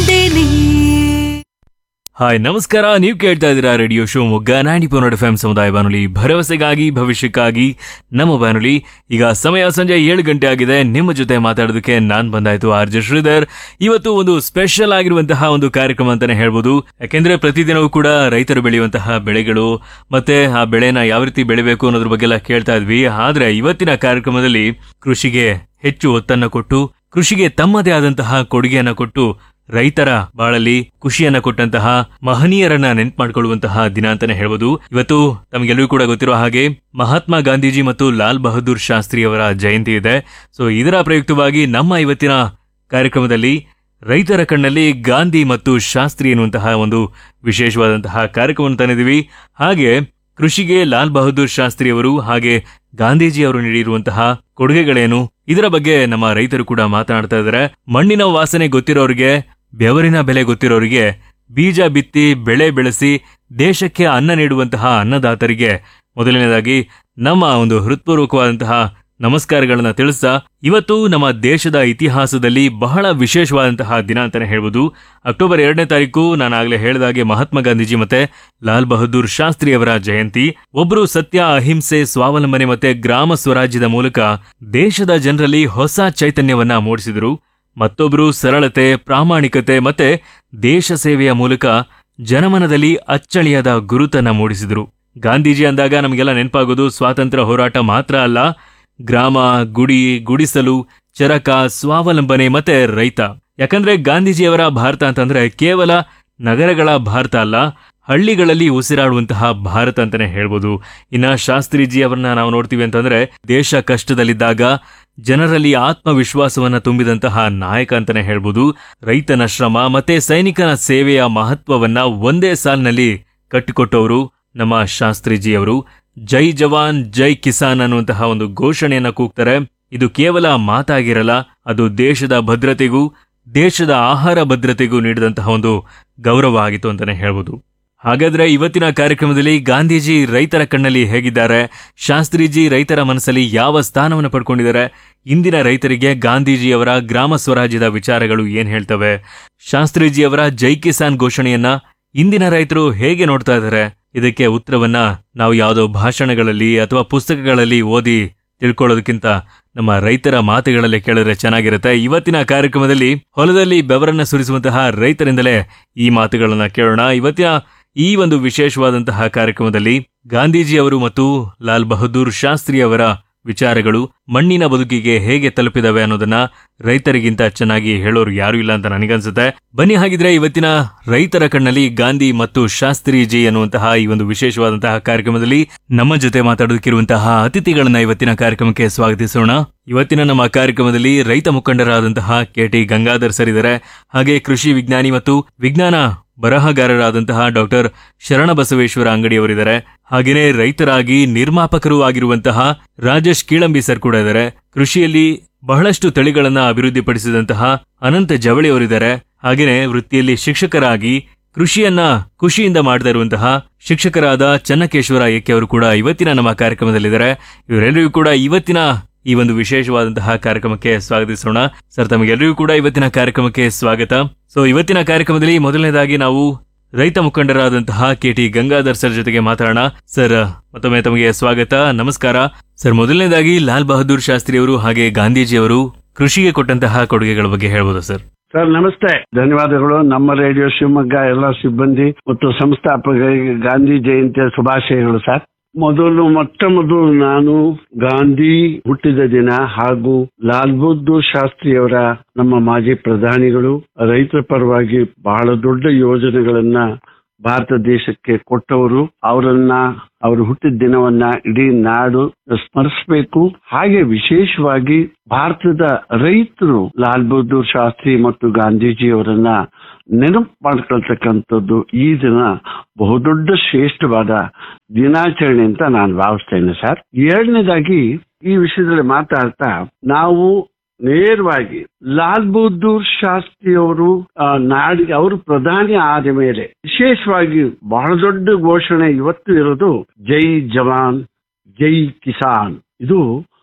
hi ನಮಸ್ಕಾರ ನೀವು ಕೇಳ್ತಾ ಇದ್ದೀರಾ radio Shivamogga ninety point eight F ಸಮುದಾಯ ಬಾನುಲಿ ಭರವಸೆಗಾಗಿ ಭವಿಷ್ಯಕ್ಕಾಗಿ ನಮ್ಮ ಬಾನುಲಿ ಈಗ ಸಮಯ ಸಂಜೆ ಏಳು ಗಂಟೆ ಆಗಿದೆ ನಿಮ್ಮ ಜೊತೆ ಮಾತಾಡೋದಕ್ಕೆ ನಾನ್ ಬಂದಾಯ್ತು ಆರ್ ಜೆ ಶ್ರೀಧರ್ ಇವತ್ತು ಒಂದು ಸ್ಪೆಷಲ್ ಆಗಿರುವಂತಹ ಒಂದು ಕಾರ್ಯಕ್ರಮ ಅಂತಾನೆ ಹೇಳ್ಬೋದು ಯಾಕೆಂದ್ರೆ ಪ್ರತಿದಿನವೂ ಕೂಡ ರೈತರು ಬೆಳೆಯುವಂತಹ ಬೆಳೆಗಳು ಮತ್ತೆ ಆ ಬೆಳೆನ ಯಾವ ರೀತಿ ಬೆಳಿಬೇಕು ಅನ್ನೋದ್ರ ಬಗ್ಗೆ ಎಲ್ಲ ಕೇಳ್ತಾ ಇದ್ವಿ ಆದ್ರೆ ಇವತ್ತಿನ ಕಾರ್ಯಕ್ರಮದಲ್ಲಿ ಕೃಷಿಗೆ ಹೆಚ್ಚು ಒತ್ತನ್ನ ಕೊಟ್ಟು ಕೃಷಿಗೆ ತಮ್ಮದೇ ಆದಂತಹ ಕೊಡುಗೆಯನ್ನ ಕೊಟ್ಟು ರೈತರ ಬಾಳಲ್ಲಿ ಖುಷಿಯನ್ನ ಕೊಟ್ಟಂತಹ ಮಹನೀಯರನ್ನ ನೆನ್ಪು ಮಾಡ್ಕೊಳ್ಳುವಂತಹ ದಿನ ಅಂತಾನೆ ಹೇಳ್ಬೋದು ಇವತ್ತು ತಮಗೆಲ್ಲರಿಗೂ ಕೂಡ ಗೊತ್ತಿರೋ ಹಾಗೆ ಮಹಾತ್ಮ ಗಾಂಧೀಜಿ ಮತ್ತು ಲಾಲ್ ಬಹದ್ದೂರ್ ಶಾಸ್ತ್ರಿ ಅವರ ಜಯಂತಿ ಇದೆ ಸೊ ಇದರ ಪ್ರಯುಕ್ತವಾಗಿ ನಮ್ಮ ಇವತ್ತಿನ ಕಾರ್ಯಕ್ರಮದಲ್ಲಿ ರೈತರ ಕಣ್ಣಲ್ಲಿ ಗಾಂಧಿ ಮತ್ತು ಶಾಸ್ತ್ರಿ ಎನ್ನುವಂತಹ ಒಂದು ವಿಶೇಷವಾದಂತಹ ಕಾರ್ಯಕ್ರಮವನ್ನು ತಂದಿದ್ದೀವಿ ಹಾಗೆ ಕೃಷಿಗೆ ಲಾಲ್ ಬಹದ್ದೂರ್ ಶಾಸ್ತ್ರಿ ಅವರು ಹಾಗೆ ಗಾಂಧೀಜಿ ಅವರು ನೀಡಿರುವಂತಹ ಕೊಡುಗೆಗಳೇನು ಇದರ ಬಗ್ಗೆ ನಮ್ಮ ರೈತರು ಕೂಡ ಮಾತನಾಡ್ತಾ ಇದ್ದಾರೆ ಮಣ್ಣಿನ ವಾಸನೆ ಗೊತ್ತಿರೋರಿಗೆ ಬೆವರಿನ ಬೆಲೆ ಗೊತ್ತಿರೋರಿಗೆ ಬೀಜ ಬಿತ್ತಿ ಬೆಳೆ ಬೆಳೆಸಿ ದೇಶಕ್ಕೆ ಅನ್ನ ನೀಡುವಂತಹ ಅನ್ನದಾತರಿಗೆ ಮೊದಲನೇದಾಗಿ ನಮ್ಮ ಒಂದು ಹೃತ್ಪೂರ್ವಕವಾದಂತಹ ನಮಸ್ಕಾರಗಳನ್ನ ತಿಳಿಸ್ತಾ ಇವತ್ತು ನಮ್ಮ ದೇಶದ ಇತಿಹಾಸದಲ್ಲಿ ಬಹಳ ವಿಶೇಷವಾದಂತಹ ದಿನ ಅಂತಾನೆ ಹೇಳ್ಬೋದು ಅಕ್ಟೋಬರ್ ಎರಡನೇ ತಾರೀಕು ನಾನು ಆಗ್ಲೇ ಹೇಳಿದಾಗೆ ಮಹಾತ್ಮ ಗಾಂಧೀಜಿ ಮತ್ತೆ ಲಾಲ್ ಬಹದ್ದೂರ್ ಶಾಸ್ತ್ರಿ ಅವರ ಜಯಂತಿ ಒಬ್ರು ಸತ್ಯ ಅಹಿಂಸೆ ಸ್ವಾವಲಂಬನೆ ಮತ್ತೆ ಗ್ರಾಮ ಸ್ವರಾಜ್ಯದ ಮೂಲಕ ದೇಶದ ಜನರಲ್ಲಿ ಹೊಸ ಚೈತನ್ಯವನ್ನ ಮೂಡಿಸಿದರು ಮತ್ತೊಬ್ರು ಸರಳತೆ ಪ್ರಾಮಾಣಿಕತೆ ಮತ್ತೆ ದೇಶ ಸೇವೆಯ ಮೂಲಕ ಜನಮನದಲ್ಲಿ ಅಚ್ಚಳಿಯದ ಗುರುತನ್ನ ಮೂಡಿಸಿದರು ಗಾಂಧೀಜಿ ಅಂದಾಗ ನಮಗೆಲ್ಲ ನೆನಪಾಗೋದು ಸ್ವಾತಂತ್ರ್ಯ ಹೋರಾಟ ಮಾತ್ರ ಅಲ್ಲ ಗ್ರಾಮ ಗುಡಿ ಗುಡಿಸಲು ಚರಕ ಸ್ವಾವಲಂಬನೆ ಮತ್ತೆ ರೈತ ಯಾಕಂದ್ರೆ ಗಾಂಧೀಜಿಯವರ ಭಾರತ ಅಂತಂದ್ರೆ ಕೇವಲ ನಗರಗಳ ಭಾರತ ಅಲ್ಲ ಹಳ್ಳಿಗಳಲ್ಲಿ ಉಸಿರಾಡುವಂತಹ ಭಾರತ ಅಂತಾನೆ ಹೇಳ್ಬೋದು ಇನ್ನ ಶಾಸ್ತ್ರಿಜಿ ಅವರನ್ನ ನಾವು ನೋಡ್ತೀವಿ ಅಂತಂದ್ರೆ ದೇಶ ಕಷ್ಟದಲ್ಲಿದ್ದಾಗ ಜನರಲ್ಲಿ ಆತ್ಮವಿಶ್ವಾಸವನ್ನ ತುಂಬಿದಂತಹ ನಾಯಕ ಅಂತಾನೆ ಹೇಳ್ಬೋದು ರೈತನ ಶ್ರಮ ಮತ್ತೆ ಸೈನಿಕನ ಸೇವೆಯ ಮಹತ್ವವನ್ನ ಒಂದೇ ಸಾಲಿನಲ್ಲಿ ಕಟ್ಟಿಕೊಟ್ಟವರು ನಮ್ಮ ಶಾಸ್ತ್ರಿಜಿ ಅವರು ಜೈ ಜವಾನ್ ಜೈ ಕಿಸಾನ್ ಅನ್ನುವಂತಹ ಒಂದು ಘೋಷಣೆಯನ್ನ ಕೂಗ್ತಾರೆ ಇದು ಕೇವಲ ಮಾತಾಗಿರಲ್ಲ ಅದು ದೇಶದ ಭದ್ರತೆಗೂ ದೇಶದ ಆಹಾರ ಭದ್ರತೆಗೂ ನೀಡಿದಂತಹ ಒಂದು ಗೌರವ ಆಗಿತ್ತು ಅಂತಾನೆ ಹೇಳ್ಬೋದು ಹಾಗಾದ್ರೆ ಇವತ್ತಿನ ಕಾರ್ಯಕ್ರಮದಲ್ಲಿ ಗಾಂಧೀಜಿ ರೈತರ ಕಣ್ಣಲ್ಲಿ ಹೇಗಿದ್ದಾರೆ ಶಾಸ್ತ್ರಿಜಿ ರೈತರ ಮನಸ್ಸಲ್ಲಿ ಯಾವ ಸ್ಥಾನವನ್ನು ಪಡ್ಕೊಂಡಿದ್ದಾರೆ ಇಂದಿನ ರೈತರಿಗೆ ಗಾಂಧೀಜಿಯವರ ಗ್ರಾಮ ಸ್ವರಾಜ್ಯದ ವಿಚಾರಗಳು ಏನ್ ಹೇಳ್ತವೆ ಶಾಸ್ತ್ರಿಜಿಯವರ ಜೈ ಕಿಸಾನ್ ಘೋಷಣೆಯನ್ನ ಇಂದಿನ ರೈತರು ಹೇಗೆ ನೋಡ್ತಾ ಇದ್ದಾರೆ ಇದಕ್ಕೆ ಉತ್ತರವನ್ನ ನಾವು ಯಾವುದೋ ಭಾಷಣಗಳಲ್ಲಿ ಅಥವಾ ಪುಸ್ತಕಗಳಲ್ಲಿ ಓದಿ ತಿಳ್ಕೊಳ್ಳೋದಕ್ಕಿಂತ ನಮ್ಮ ರೈತರ ಮಾತುಗಳಲ್ಲಿ ಕೇಳಿದ್ರೆ ಚೆನ್ನಾಗಿರುತ್ತೆ ಇವತ್ತಿನ ಕಾರ್ಯಕ್ರಮದಲ್ಲಿ ಹೊಲದಲ್ಲಿ ಬೆವರನ್ನ ಸುರಿಸುವಂತಹ ರೈತರಿಂದಲೇ ಈ ಮಾತುಗಳನ್ನ ಕೇಳೋಣ ಇವತ್ತಿನ ಈ ಒಂದು ವಿಶೇಷವಾದಂತಹ ಕಾರ್ಯಕ್ರಮದಲ್ಲಿ ಗಾಂಧೀಜಿ ಅವರು ಮತ್ತು ಲಾಲ್ ಬಹದ್ದೂರ್ ಶಾಸ್ತ್ರಿ ಅವರ ವಿಚಾರಗಳು ಮಣ್ಣಿನ ಬದುಕಿಗೆ ಹೇಗೆ ತಲುಪಿದವೆ ಅನ್ನೋದನ್ನ ರೈತರಿಗಿಂತ ಚೆನ್ನಾಗಿ ಹೇಳೋರು ಯಾರು ಇಲ್ಲ ಅಂತ ನನಗನ್ಸುತ್ತೆ ಬನ್ನಿ ಹಾಗಿದ್ರೆ ಇವತ್ತಿನ ರೈತರ ಕಣ್ಣಲ್ಲಿ ಗಾಂಧಿ ಮತ್ತು ಶಾಸ್ತ್ರಿಜಿ ಅನ್ನುವಂತಹ ಈ ಒಂದು ವಿಶೇಷವಾದಂತಹ ಕಾರ್ಯಕ್ರಮದಲ್ಲಿ ನಮ್ಮ ಜೊತೆ ಮಾತಾಡೋದಕ್ಕಿರುವಂತಹ ಅತಿಥಿಗಳನ್ನ ಇವತ್ತಿನ ಕಾರ್ಯಕ್ರಮಕ್ಕೆ ಸ್ವಾಗತಿಸೋಣ ಇವತ್ತಿನ ನಮ್ಮ ಕಾರ್ಯಕ್ರಮದಲ್ಲಿ ರೈತ ಮುಖಂಡರಾದಂತಹ ಕೆ ಟಿ ಗಂಗಾಧರ್ ಸರ್ ಇದ್ದಾರೆ ಹಾಗೆ ಕೃಷಿ ವಿಜ್ಞಾನಿ ಮತ್ತು ವಿಜ್ಞಾನ ಬರಹಗಾರರಾದಂತಹ ಡಾಕ್ಟರ್ ಶರಣಬಸವೇಶ್ವರ ಅಂಗಡಿಯವರಿದ್ದಾರೆ ಹಾಗೇನೆ ರೈತರಾಗಿ ನಿರ್ಮಾಪಕರು ಆಗಿರುವಂತಹ ರಾಜೇಶ್ ಕೀಳಂಬಿ ಸರ್ ಕೂಡ ಇದ್ದಾರೆ ಕೃಷಿಯಲ್ಲಿ ಬಹಳಷ್ಟು ತಳಿಗಳನ್ನ ಅಭಿವೃದ್ಧಿಪಡಿಸಿದಂತಹ ಅನಂತ ಜವಳಿ ಅವರಿದ್ದಾರೆ ಹಾಗೇನೆ ವೃತ್ತಿಯಲ್ಲಿ ಶಿಕ್ಷಕರಾಗಿ ಕೃಷಿಯನ್ನ ಖುಷಿಯಿಂದ ಮಾಡ್ತಾ ಇರುವಂತಹ ಶಿಕ್ಷಕರಾದ ಚನ್ನಕೇಶ್ವರ ಏಕೆ ಅವರು ಕೂಡ ಇವತ್ತಿನ ನಮ್ಮ ಕಾರ್ಯಕ್ರಮದಲ್ಲಿದ್ದಾರೆ ಇವರೆಲ್ಲರಿಗೂ ಕೂಡ ಇವತ್ತಿನ ಈ ಒಂದು ವಿಶೇಷವಾದಂತಹ ಕಾರ್ಯಕ್ರಮಕ್ಕೆ ಸ್ವಾಗತಿಸೋಣ ಸರ್ ತಮಗೆಲ್ಲರಿಗೂ ಕೂಡ ಇವತ್ತಿನ ಕಾರ್ಯಕ್ರಮಕ್ಕೆ ಸ್ವಾಗತ ಸೊ ಇವತ್ತಿನ ಕಾರ್ಯಕ್ರಮದಲ್ಲಿ ಮೊದಲನೇದಾಗಿ ನಾವು ರೈತ ಮುಖಂಡರಾದಂತಹ ಕೆ ಟಿ ಗಂಗಾಧರ್ ಸರ್ ಜೊತೆಗೆ ಮಾತಾಡೋಣ ಸರ್ ಮತ್ತೊಮ್ಮೆ ತಮಗೆ ಸ್ವಾಗತ ನಮಸ್ಕಾರ ಸರ್ ಮೊದಲನೇದಾಗಿ ಲಾಲ್ ಬಹದ್ದೂರ್ ಶಾಸ್ತ್ರಿ ಅವರು ಹಾಗೆ ಗಾಂಧೀಜಿಯವರು ಕೃಷಿಗೆ ಕೊಟ್ಟಂತಹ ಕೊಡುಗೆಗಳ ಬಗ್ಗೆ ಹೇಳ್ಬೋದಾ ಸರ್ ಸರ್ ನಮಸ್ತೆ ಧನ್ಯವಾದಗಳು ನಮ್ಮ ರೇಡಿಯೋ ಶಿವಮೊಗ್ಗ ಎಲ್ಲ ಸಿಬ್ಬಂದಿ ಮತ್ತು ಸಂಸ್ಥಾಪಕರಿಗೆ ಗಾಂಧಿ ಜಯಂತಿಯ ಶುಭಾಶಯಗಳು ಸರ್ ಮೊದಲು ಮೊಟ್ಟ ಮೊದಲು ನಾನು ಗಾಂಧಿ ಹುಟ್ಟಿದ ದಿನ ಹಾಗೂ ಲಾಲ್ ಬಹದ್ದೂರ್ ಶಾಸ್ತ್ರಿಯವರ ನಮ್ಮ ಮಾಜಿ ಪ್ರಧಾನಿಗಳು ರೈತರ ಪರವಾಗಿ ಬಹಳ ದೊಡ್ಡ ಯೋಜನೆಗಳನ್ನ ಭಾರತ ದೇಶಕ್ಕೆ ಕೊಟ್ಟವರು ಅವರನ್ನ ಅವರು ಹುಟ್ಟಿದ ದಿನವನ್ನ ಇಡೀ ನಾಡು ಸ್ಮರಿಸಬೇಕು ಹಾಗೆ ವಿಶೇಷವಾಗಿ ಭಾರತದ ರೈತರು ಲಾಲ್ ಬಹದ್ದೂರ್ ಶಾಸ್ತ್ರಿ ಮತ್ತು ಗಾಂಧೀಜಿಯವರನ್ನ ನೆನಪು ಮಾಡ್ಕೊಳ್ತಕ್ಕಂಥದ್ದು ಈ ದಿನ ಬಹುದೊಡ್ಡ ಶ್ರೇಷ್ಠವಾದ ದಿನಾಚರಣೆ ಅಂತ ನಾನು ಭಾವಿಸ್ತೇನೆ ಸರ್ ಎರಡನೇದಾಗಿ ಈ ವಿಷಯದಲ್ಲಿ ಮಾತಾಡ್ತಾ ನಾವು ನೇರವಾಗಿ ಲಾಲ್ ಬಹದ್ದೂರ್ ಶಾಸ್ತ್ರಿ ಅವರು ನಾಡಿಗೆ ಅವರು ಪ್ರಧಾನಿ ಆದ ಮೇಲೆ ವಿಶೇಷವಾಗಿ ಬಹಳ ದೊಡ್ಡ ಘೋಷಣೆ ಇವತ್ತು ಇರೋದು ಜೈ ಜವಾನ್ ಜೈ ಕಿಸಾನ್ ಇದು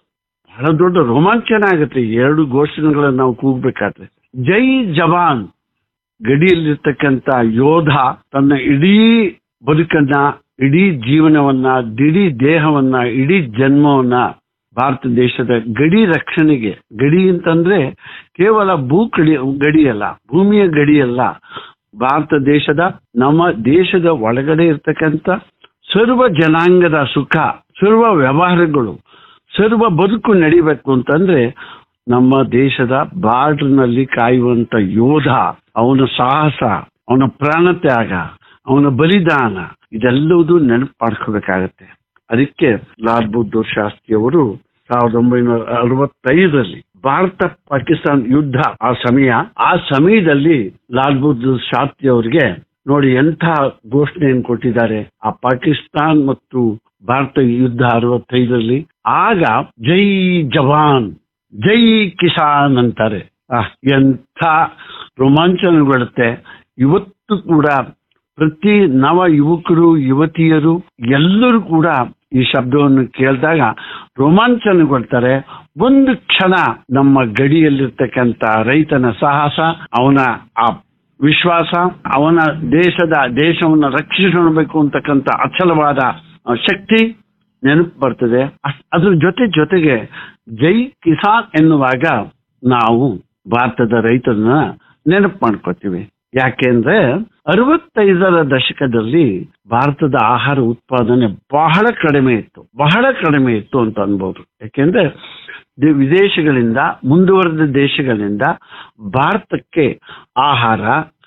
ಬಹಳ ದೊಡ್ಡ ರೋಮಾಂಚನ ಆಗುತ್ತೆ ಈ ಎರಡು ಘೋಷಣೆಗಳನ್ನ ನಾವು ಕೂಗ್ಬೇಕಾದ್ರೆ ಜೈ ಜವಾನ್ ಗಡಿಯಲ್ಲಿರ್ತಕ್ಕಂಥ ಯೋಧ ತನ್ನ ಇಡೀ ಬದುಕನ್ನ ಇಡೀ ಜೀವನವನ್ನ ಇಡೀ ದೇಹವನ್ನ ಇಡೀ ಜನ್ಮವನ್ನ ಭಾರತ ದೇಶದ ಗಡಿ ರಕ್ಷಣೆಗೆ ಗಡಿ ಅಂತಂದ್ರೆ ಕೇವಲ ಭೂ ಗಡಿ ಗಡಿಯಲ್ಲ ಭೂಮಿಯ ಗಡಿಯಲ್ಲ ಭಾರತ ದೇಶದ ನಮ್ಮ ದೇಶದ ಒಳಗಡೆ ಇರ್ತಕ್ಕಂಥ ಸರ್ವ ಜನಾಂಗದ ಸುಖ ಸರ್ವ ವ್ಯವಹಾರಗಳು ಸರ್ವ ಬದುಕು ನಡಿಬೇಕು ಅಂತಂದ್ರೆ ನಮ್ಮ ದೇಶದ ಬಾರ್ಡರ್ನಲ್ಲಿ ಕಾಯುವಂತ ಯೋಧ ಅವನ ಸಾಹಸ ಅವನ ಪ್ರಾಣ ತ್ಯಾಗ ಅವನ ಬಲಿದಾನ ಇದೆಲ್ಲವೂ ನೆನಪು ಮಾಡ್ಕೋಬೇಕಾಗತ್ತೆ ಅದಕ್ಕೆ ಲಾಲ್ ಬಹದ್ದೂರ್ ಶಾಸ್ತ್ರಿ ಅವರು ಸಾವಿರದ ಒಂಬೈನೂರ ಅರವತ್ತೈದರಲ್ಲಿ ಭಾರತ ಪಾಕಿಸ್ತಾನ ಯುದ್ಧ ಆ ಸಮಯ ಆ ಸಮಯದಲ್ಲಿ ಲಾಲ್ ಬಹದ್ದೂರ್ ಶಾಸ್ತ್ರಿ ಅವರಿಗೆ ನೋಡಿ ಎಂಥ ಘೋಷಣೆಯನ್ನು ಕೊಟ್ಟಿದ್ದಾರೆ ಆ ಪಾಕಿಸ್ತಾನ್ ಮತ್ತು ಭಾರತ ಯುದ್ಧ ಅರವತ್ತೈದರಲ್ಲಿ ಆಗ ಜೈ ಜವಾನ್ ಜೈ ಕಿಸಾನ್ ಅಂತಾರೆ ಆಹ್, ಎಂಥ ರೋಮಾಂಚನಗೊಳ್ಳುತ್ತೆ ಇವತ್ತು ಕೂಡ ಪ್ರತಿ ನವ ಯುವಕರು ಯುವತಿಯರು ಎಲ್ಲರೂ ಕೂಡ ಈ ಶಬ್ದವನ್ನು ಕೇಳಿದಾಗ ರೋಮಾಂಚನಗೊಳ್ತಾರೆ ಒಂದು ಕ್ಷಣ ನಮ್ಮ ಗಡಿಯಲ್ಲಿರ್ತಕ್ಕಂಥ ರೈತನ ಸಾಹಸ ಅವನ ಆ ವಿಶ್ವಾಸ ಅವನ ದೇಶದ ದೇಶವನ್ನು ರಕ್ಷಿಸಬೇಕು ಅಂತಕ್ಕಂಥ ಅಚಲವಾದ ಆ, ಶಕ್ತಿ ನೆನಪು ಬರ್ತದೆ ಅಷ್ಟ್- ಅದ್ರ ಜೊತೆ ಜೊತೆಗೆ ಜೈ ಕಿಸಾನ್ ಎನ್ನುವಾಗ ನಾವು ಭಾರತದ ರೈತರನ್ನ ನೆನಪು ಮಾಡ್ಕೋತೀವಿ ಯಾಕೆಂದ್ರೆ ಅರವತ್ತೈದರ ದಶಕದಲ್ಲಿ ಭಾರತದ ಆಹಾರ ಉತ್ಪಾದನೆ ಬಹಳ ಕಡಿಮೆ ಇತ್ತು ಬಹಳ ಕಡಿಮೆ ಇತ್ತು ಅಂತ ಅನ್ಬೋದು ಯಾಕೆಂದ್ರೆ ದಿ- ವಿದೇಶಗಳಿಂದ ಮುಂದುವರೆದ ದೇಶಗಳಿಂದ ಭಾರತಕ್ಕೆ ಆಹಾರ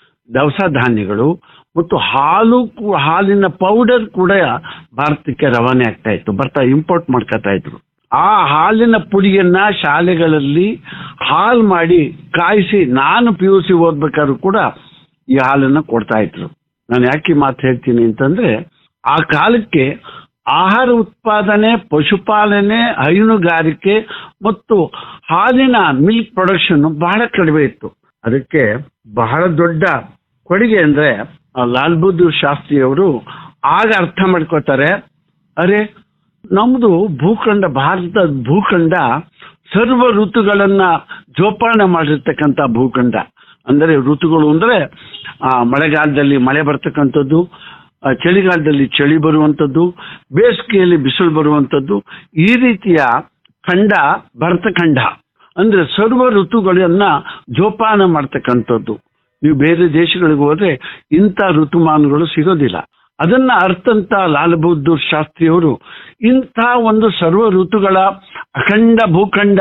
ದವಸ ಧಾನ್ಯಗಳು ಮತ್ತು ಹಾಲು ಕೂ- ಹಾಲಿನ ಪೌಡರ್ ಕೂಡ ಭಾರತಕ್ಕೆ ರವಾನೆ ಆಗ್ತಾ ಇತ್ತು ಬರ್ತಾ ಇಂಪೋರ್ಟ್ ಮಾಡ್ಕೊತಾ ಇದ್ರು ಆ ಹಾಲಿನ ಪುಡಿಯನ್ನ ಶಾಲೆಗಳಲ್ಲಿ ಹಾಲು ಮಾಡಿ ಕಾಯಿಸಿ ನಾನು ಪಿ ಯು ಸಿ ಓದ್ಬೇಕಾದ್ರೂ ಕೂಡ ಈ ಹಾಲನ್ನ ಕೊಡ್ತಾ ಇದ್ರು ನಾನು ಯಾಕೆ ಈ ಮಾತು ಹೇಳ್ತೀನಿ ಅಂತಂದ್ರೆ ಆ ಕಾಲಕ್ಕೆ ಆಹಾರ ಉತ್ಪಾದನೆ ಪಶುಪಾಲನೆ ಹೈನುಗಾರಿಕೆ ಮತ್ತು ಹಾಲಿನ ಮಿಲ್ಕ್ ಪ್ರೊಡಕ್ಷನ್ ಬಹಳ ಕಡಿಮೆ ಇತ್ತು ಅದಕ್ಕೆ ಬಹಳ ದೊಡ್ಡ ಕೊಡುಗೆ ಅಂದ್ರೆ ಆ ಲಾಲ್ ಬಹದ್ದೂರ್ ಶಾಸ್ತ್ರಿ ಅವರು ಆಗ ಅರ್ಥ ಮಾಡ್ಕೋತಾರೆ ಅರೆ ನಮ್ದು ಭೂಖಂಡ ಭಾರತದ ಭೂಖಂಡ ಸರ್ವ ಋತುಗಳನ್ನ ಜೋಪಾನ ಮಾಡಿರ್ತಕ್ಕಂಥ ಭೂಖಂಡ ಅಂದರೆ ಋತುಗಳು ಅಂದ್ರೆ ಆ ಮಳೆಗಾಲದಲ್ಲಿ ಮಳೆ ಬರ್ತಕ್ಕಂಥದ್ದು ಆ, ಚಳಿಗಾಲದಲ್ಲಿ ಚಳಿ ಬರುವಂಥದ್ದು ಬೇಸಿಗೆಯಲ್ಲಿ ಬಿಸಿಲು ಬರುವಂಥದ್ದು ಈ ರೀತಿಯ ಖಂಡ ಭರತಖಂಡ ಅಂದ್ರೆ ಸರ್ವ ಋತುಗಳನ್ನ ಜೋಪಾನ ಮಾಡ್ತಕ್ಕಂಥದ್ದು ನೀವು ಬೇರೆ ದೇಶಗಳಿಗೆ ಹೋದ್ರೆ ಇಂಥ ಋತುಮಾನಗಳು ಸಿಗೋದಿಲ್ಲ ಅದನ್ನ ಅರ್ಥಂತ ಲಾಲ್ ಬಹದ್ದೂರ್ ಶಾಸ್ತ್ರಿಯವರು ಇಂಥ ಒಂದು ಸರ್ವ ಋತುಗಳ ಅಖಂಡ ಭೂಖಂಡ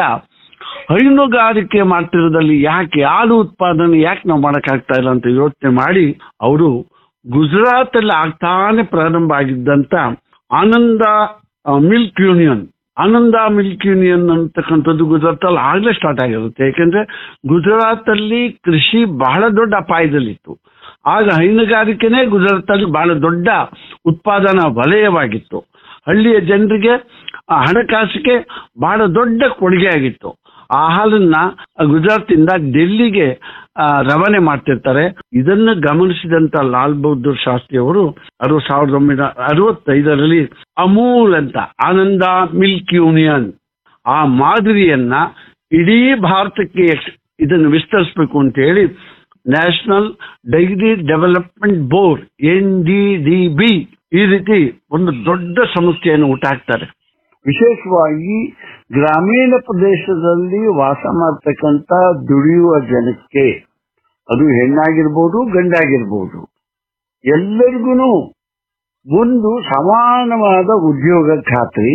ಹೈನುಗಾರಿಕೆ ಮಾಡ್ತಿರೋದಲ್ಲಿ ಯಾಕೆ ಹಾಲು ಉತ್ಪಾದನೆ ಯಾಕೆ ನಾವು ಮಾಡೋಕ್ಕಾಗ್ತಾ ಇಲ್ಲ ಅಂತ ಯೋಚನೆ ಮಾಡಿ ಅವರು ಗುಜರಾತ್ ಅಲ್ಲಿ ಆಗ್ತಾನೆ ಪ್ರಾರಂಭ ಆಗಿದ್ದಂತ Anand milk union Anand milk union ಅಂತಕ್ಕಂಥದ್ದು ಗುಜರಾತ್ ಅಲ್ಲಿ ಆಗ್ಲೇ ಸ್ಟಾರ್ಟ್ ಆಗಿರುತ್ತೆ ಯಾಕೆಂದ್ರೆ ಗುಜರಾತ್ ಅಲ್ಲಿ ಕೃಷಿ ಬಹಳ ದೊಡ್ಡ ಅಪಾಯದಲ್ಲಿತ್ತು ಆಗ ಹೈನುಗಾರಿಕೆನೇ ಗುಜರಾತ್ ಅಲ್ಲಿ ಬಹಳ ದೊಡ್ಡ ಉತ್ಪಾದನಾ ವಲಯವಾಗಿತ್ತು ಹಳ್ಳಿಯ ಜನರಿಗೆ ಆ ಹಣಕಾಸಿಗೆ ಬಹಳ ದೊಡ್ಡ ಕೊಡುಗೆ ಆಗಿತ್ತು ಆ ಹಾಲನ್ನ ಗುಜರಾತಿಂದ ಡೆಲ್ಲಿಗೆ ಆ, ರವಾನೆ ಮಾಡ್ತಿರ್ತಾರೆ ಇದನ್ನು ಗಮನಿಸಿದಂತ ಲಾಲ್ ಬಹದ್ದೂರ್ ಶಾಸ್ತ್ರಿ ಅವರು ಅವರು ಸಾವಿರದ ಒಂಬೈನೂರ ಅರವತ್ತೈದರಲ್ಲಿ ಅಮೂಲ್ ಅಂತ ಆನಂದ ಮಿಲ್ಕ್ ಯೂನಿಯನ್ ಆ ಮಾದರಿಯನ್ನ ಇಡೀ ಭಾರತಕ್ಕೆ ಎಕ್ಸ್- ಇದನ್ನು ವಿಸ್ತರಿಸಬೇಕು ಅಂತ ಹೇಳಿ national dairy development board N D D B ಈ ರೀತಿ ಒಂದು ದೊಡ್ಡ ಸಂಸ್ಥೆಯನ್ನು ಹುಟ್ಟಾಕ್ತಾರೆ ವಿಶೇಷವಾಗಿ ಗ್ರಾಮೀಣ ಪ್ರದೇಶದಲ್ಲಿ ವಾಸ ಮಾಡ್ತಕ್ಕಂಥ ದುಡಿಯುವ ಜನಕ್ಕೆ ಅದು ಹೆಣ್ಣಾಗಿರ್ಬೋದು ಗಂಡಾಗಿರ್ಬೋದು ಎಲ್ಲರಿಗೂ ಒಂದು ಸಮಾನವಾದ ಉದ್ಯೋಗ ಖಾತ್ರಿ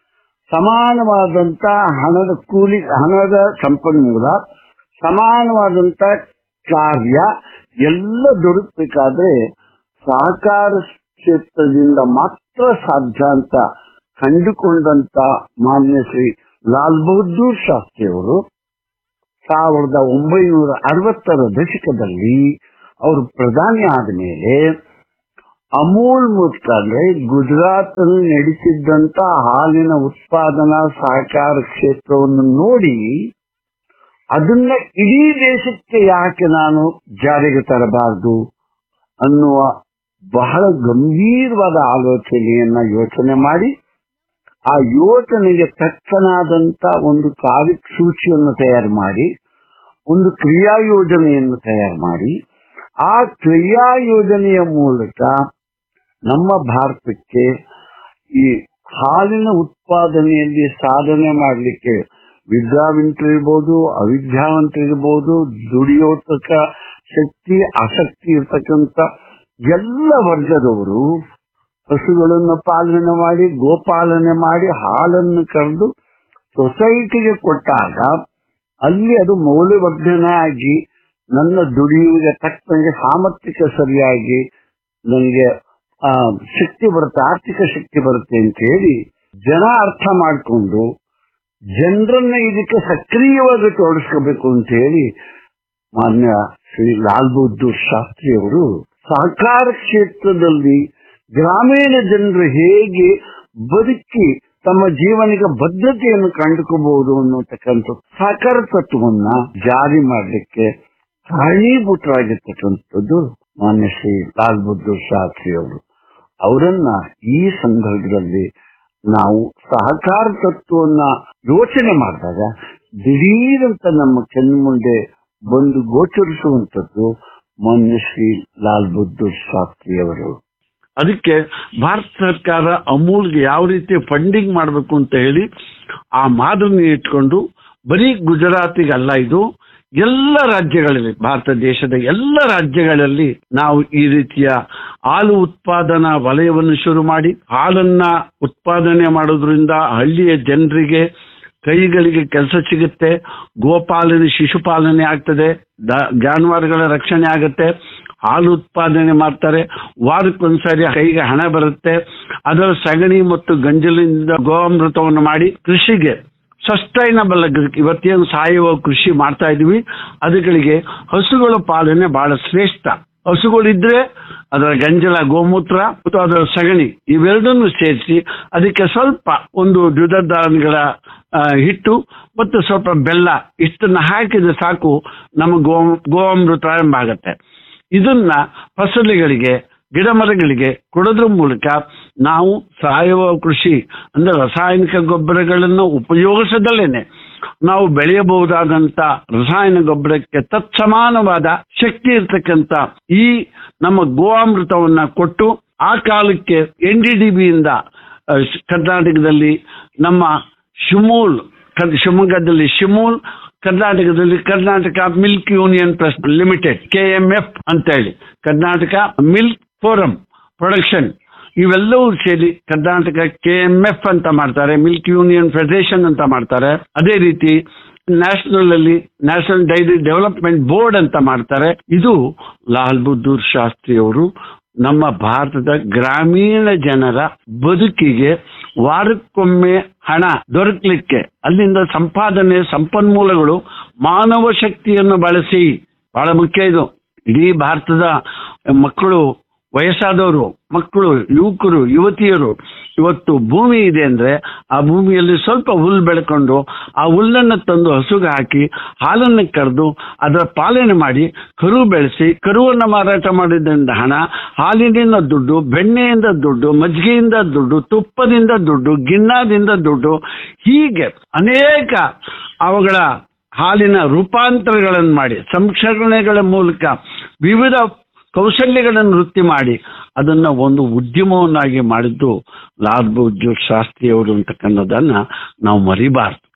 ಸಮಾನವಾದಂತ ಹಣದ ಕೂಲಿ ಹಣದ ಸಂಪನ್ಮೂಲ ಸಮಾನವಾದಂತ ಕಾರ್ಯ ಎಲ್ಲ ದೊರಕಬೇಕಾದ್ರೆ ಸಹಕಾರ ಕ್ಷೇತ್ರದಿಂದ ಮಾತ್ರ ಸಾಧ್ಯ ಅಂತ ಕಂಡುಕೊಂಡಂತ ಮಾನ್ಯ ಶ್ರೀ ಲಾಲ್ ಬಹದ್ದೂರ್ ಶಾಸ್ತ್ರಿ ಅವರು ಸಾವಿರದ ಒಂಬೈನೂರ ಅರವತ್ತರ ದಶಕದಲ್ಲಿ ಅವರು ಪ್ರಧಾನಿ ಆದ ಮೇಲೆ ಅಮೂಲ್ ಮೂಲಕ ಅಂದ್ರೆ ಗುಜರಾತ್ ನಡೆಸಿದ್ದಂತ ಹಾಲಿನ ಉತ್ಪಾದನಾ ಸಹಕಾರ ಕ್ಷೇತ್ರವನ್ನು ನೋಡಿ ಅದನ್ನ ಇಡೀ ದೇಶಕ್ಕೆ ಯಾಕೆ ನಾನು ಜಾರಿಗೆ ತರಬಾರದು ಅನ್ನುವ ಬಹಳ ಗಂಭೀರವಾದ ಆಲೋಚನೆಯನ್ನ ಯೋಚನೆ ಮಾಡಿ ಆ ಯೋಚನೆಗೆ ತಕ್ಕನಾದಂತ ಒಂದು ಕಾರ್ಯಸೂಚಿಯನ್ನು ತಯಾರು ಮಾಡಿ ಒಂದು ಕ್ರಿಯಾ ಯೋಜನೆಯನ್ನು ತಯಾರು ಮಾಡಿ ಆ ಕ್ರಿಯಾ ಯೋಜನೆಯ ಮೂಲಕ ನಮ್ಮ ಭಾರತಕ್ಕೆ ಈ ಹಾಲಿನ ಉತ್ಪಾದನೆಯಲ್ಲಿ ಸಾಧನೆ ಮಾಡಲಿಕ್ಕೆ ವಿದ್ಯಾವಂತರಿರ್ಬೋದು ಅವಿದ್ಯಾವಂತರಿರ್ಬೋದು ದುಡಿಯೋತಕ ಶಕ್ತಿ ಆಸಕ್ತಿ ಇರ್ತಕ್ಕಂಥ ಎಲ್ಲ ವರ್ಗದವರು ಹಸುಗಳನ್ನು ಪಾಲನೆ ಮಾಡಿ ಗೋಪಾಲನೆ ಮಾಡಿ ಹಾಲನ್ನು ಕರೆದು ಸೊಸೈಟಿಗೆ ಕೊಟ್ಟಾಗ ಅಲ್ಲಿ ಅದು ಮೌಲ್ಯವರ್ಧನೆ ಆಗಿ ನನ್ನ ದುಡಿಯುವಿಗೆ ತಕ್ಕಂಗೆ ಸಾಮರ್ಥ್ಯಕ್ಕೆ ಸರಿಯಾಗಿ ನನಗೆ ಆ, ಶಕ್ತಿ ಬರುತ್ತೆ ಆರ್ಥಿಕ ಶಕ್ತಿ ಬರುತ್ತೆ ಅಂತ ಹೇಳಿ ಜನ ಅರ್ಥ ಮಾಡಿಕೊಂಡು ಜನರನ್ನ ಇದಕ್ಕೆ ಸಕ್ರಿಯವಾಗಿ ತೋರಿಸ್ಕೋಬೇಕು ಅಂತ ಹೇಳಿ ಮಾನ್ಯ ಶ್ರೀ ಲಾಲ್ ಬಹದ್ದೂರ್ ಶಾಸ್ತ್ರಿ ಅವರು ಸಹಕಾರ ಕ್ಷೇತ್ರದಲ್ಲಿ ಗ್ರಾಮೀಣ ಜನರು ಹೇಗೆ ಬದುಕಿ ತಮ್ಮ ಜೀವನಿಗೆ ಬದ್ಧತೆಯನ್ನು ಕಂಡುಕೋಬಹುದು ಅನ್ನತಕ್ಕಂಥ ಸಹಕಾರ ತತ್ವವನ್ನ ಜಾರಿ ಮಾಡಲಿಕ್ಕೆ ಕಾರಣೀಭೂತರಾಗಿರ್ತಕ್ಕಂಥದ್ದು ಮಾನ್ಯ ಶ್ರೀ ಲಾಲ್ ಬಹದ್ದೂರ್ ಶಾಸ್ತ್ರಿ ಅವರು ಅವರನ್ನ ಈ ಸಂದರ್ಭದಲ್ಲಿ ನಾವು ಸಹಕಾರ ತತ್ವವನ್ನ ಯೋಚನೆ ಮಾಡಿದಾಗ ದಿಢೀರಂತ ನಮ್ಮ ಕಣ್ಮುಂದೆ ಬಂದು ಗೋಚರಿಸುವಂತದ್ದು ಮಾನ್ಯ ಶ್ರೀ ಲಾಲ್ ಬಹದ್ದೂರ್ ಶಾಸ್ತ್ರಿ ಅವರು ಅದಕ್ಕೆ ಭಾರತ ಸರ್ಕಾರ ಅಮೂಲ್ಗೆ ಯಾವ ರೀತಿ ಫಂಡಿಂಗ್ ಮಾಡಬೇಕು ಅಂತ ಹೇಳಿ ಆ ಮಾದರಿನ ಇಟ್ಕೊಂಡು ಬರೀ ಗುಜರಾತಿಗಲ್ಲ ಇದು ಎಲ್ಲ ರಾಜ್ಯಗಳಲ್ಲಿ ಭಾರತ ದೇಶದ ಎಲ್ಲ ರಾಜ್ಯಗಳಲ್ಲಿ ನಾವು ಈ ರೀತಿಯ ಹಾಲು ಉತ್ಪಾದನಾ ವಲಯವನ್ನು ಶುರು ಮಾಡಿ ಹಾಲನ್ನ ಉತ್ಪಾದನೆ ಮಾಡೋದ್ರಿಂದ ಹಳ್ಳಿಯ ಜನರಿಗೆ ಕೈಗಳಿಗೆ ಕೆಲಸ ಸಿಗುತ್ತೆ ಗೋಪಾಲನೆ ಶಿಶುಪಾಲನೆ ಆಗ್ತದೆ ದ- ಜಾನುವಾರುಗಳ ರಕ್ಷಣೆ ಆಗುತ್ತೆ ಹಾಲು ಉತ್ಪಾದನೆ ಮಾಡ್ತಾರೆ ವಾರಕ್ಕೊಂದ್ಸರಿ ಕೈಗೆ ಹಣ ಬರುತ್ತೆ ಅದರ ಸಗಣಿ ಮತ್ತು ಗಂಜಲಿನಿಂದ ಗೋಅಮೃತವನ್ನು ಮಾಡಿ ಕೃಷಿಗೆ ಸಸ್ಟೈನಬಲ್ ಇವತ್ತೇನು ಸಾವಯವ ಕೃಷಿ ಮಾಡ್ತಾ ಇದೀವಿ ಅದಗಳಿಗೆ ಹಸುಗಳ ಪಾಲನೆ ಬಹಳ ಶ್ರೇಷ್ಠ ಹಸುಗಳಿದ್ರೆ ಅದರ ಗಂಜಲ ಗೋಮೂತ್ರ ಮತ್ತು ಅದರ ಸಗಣಿ ಇವೆರಡನ್ನು ಸೇರಿಸಿ ಅದಕ್ಕೆ ಸ್ವಲ್ಪ ಒಂದು ದ್ವಿದಳ ಧಾನ್ಯಗಳ ಆ, ಹಿಟ್ಟು ಮತ್ತು ಸ್ವಲ್ಪ ಬೆಲ್ಲ ಇಷ್ಟನ್ನ ಹಾಕಿದ್ರೆ ಸಾಕು ನಮ್ಮ ಗೋ ಗೋಅಮೃತ ಆರಂಭ ಆಗತ್ತೆ ಇದನ್ನ ಫಸಲಿಗಳಿಗೆ ಗಿಡ ಮರಗಳಿಗೆ ಕೊಡೋದ್ರ ಮೂಲಕ ನಾವು ಸಾವಯವ ಕೃಷಿ ಅಂದ್ರೆ ರಾಸಾಯನಿಕ ಗೊಬ್ಬರಗಳನ್ನು ಉಪಯೋಗಿಸದಲ್ಲೇನೆ ನಾವು ಬೆಳೆಯಬಹುದಾದಂತ ರಾಸಾಯನಿಕ ಗೊಬ್ಬರಕ್ಕೆ ತತ್ಸಮಾನವಾದ ಶಕ್ತಿ ಇರ್ತಕ್ಕಂಥ ಈ ನಮ್ಮ ಗೋವಾಮೃತವನ್ನ ಕೊಟ್ಟು ಆ ಕಾಲಕ್ಕೆ ಎನ್ ಡಿ ಡಿ ಬಿಯಿಂದ ಕರ್ನಾಟಕದಲ್ಲಿ ನಮ್ಮ ಶಿಮೂಲ್ ಕರ್- ಶಿವಮೊಗ್ಗದಲ್ಲಿ ಶಿಮೂಲ್ ಕರ್ನಾಟಕದಲ್ಲಿ Karnataka milk union press limited K M F ಅಂತ ಹೇಳಿ ಕರ್ನಾಟಕ ಮಿಲ್ಕ್ ಫೋರಂ ಪ್ರೊಡಕ್ಷನ್ ಇವೆಲ್ಲವೂ ಸೇರಿ ಕರ್ನಾಟಕ ಕೆ ಎಂ ಎಫ್ ಅಂತ ಮಾಡ್ತಾರೆ ಮಿಲ್ಕ್ ಯೂನಿಯನ್ ಫೆಡರೇಷನ್ ಅಂತ ಮಾಡ್ತಾರೆ ಅದೇ ರೀತಿ ನ್ಯಾಷನಲ್ ಅಲ್ಲಿ ನ್ಯಾಷನಲ್ ಡೈರಿ ಡೆವಲಪ್ಮೆಂಟ್ ಬೋರ್ಡ್ ಅಂತ ಮಾಡ್ತಾರೆ ಇದು ಲಾಲ್ ಬಹದ್ದೂರ್ ಶಾಸ್ತ್ರಿ ಅವರು ನಮ್ಮ ಭಾರತದ ಗ್ರಾಮೀಣ ಜನರ ಬದುಕಿಗೆ ವಾರಕ್ಕೊಮ್ಮೆ ಹಣ ದೊರಕಲಿಕ್ಕೆ ಅಲ್ಲಿಂದ ಸಂಪಾದನೆ ಸಂಪನ್ಮೂಲಗಳು ಮಾನವ ಶಕ್ತಿಯನ್ನು ಬಳಸಿ ಬಹಳ ಮುಖ್ಯ ಇದು ಇಡೀ ಭಾರತದ ಮಕ್ಕಳು ವಯಸ್ಸಾದವರು ಮಕ್ಕಳು ಯುವಕರು ಯುವತಿಯರು ಇವತ್ತು ಭೂಮಿ ಇದೆ ಅಂದ್ರೆ ಆ ಭೂಮಿಯಲ್ಲಿ ಸ್ವಲ್ಪ ಹುಲ್ಲು ಬೆಳ್ಕೊಂಡು ಆ ಹುಲ್ಲನ್ನು ತಂದು ಹಸುಗೆ ಹಾಕಿ ಹಾಲನ್ನು ಕರೆದು ಅದರ ಪಾಲನೆ ಮಾಡಿ ಕರು ಬೆಳೆಸಿ ಕರುವನ್ನು ಮಾರಾಟ ಮಾಡಿದ್ರಿಂದ ಹಣ ಹಾಲಿನಿಂದ ದುಡ್ಡು ಬೆಣ್ಣೆಯಿಂದ ದುಡ್ಡು ಮಜ್ಜಿಗೆಯಿಂದ ದುಡ್ಡು ತುಪ್ಪದಿಂದ ದುಡ್ಡು ಗಿಣ್ಣದಿಂದ ದುಡ್ಡು ಹೀಗೆ ಅನೇಕ ಅವುಗಳ ಹಾಲಿನ ರೂಪಾಂತರಗಳನ್ನು ಮಾಡಿ ಸಂಸ್ಕರಣೆಗಳ ಮೂಲಕ ವಿವಿಧ ಕೌಶಲ್ಯಗಳನ್ನು ವೃತ್ತಿ ಮಾಡಿ ಅದನ್ನ ಒಂದು ಉದ್ಯಮವನ್ನಾಗಿ ಮಾಡಿದ್ದು ಲಾಲ್ ಬಹದ್ದೂರ್ ಶಾಸ್ತ್ರಿ ಅವರು ಅಂತಕ್ಕನ್ನೋದನ್ನ ನಾವು ಮರಿಬಾರ್ದು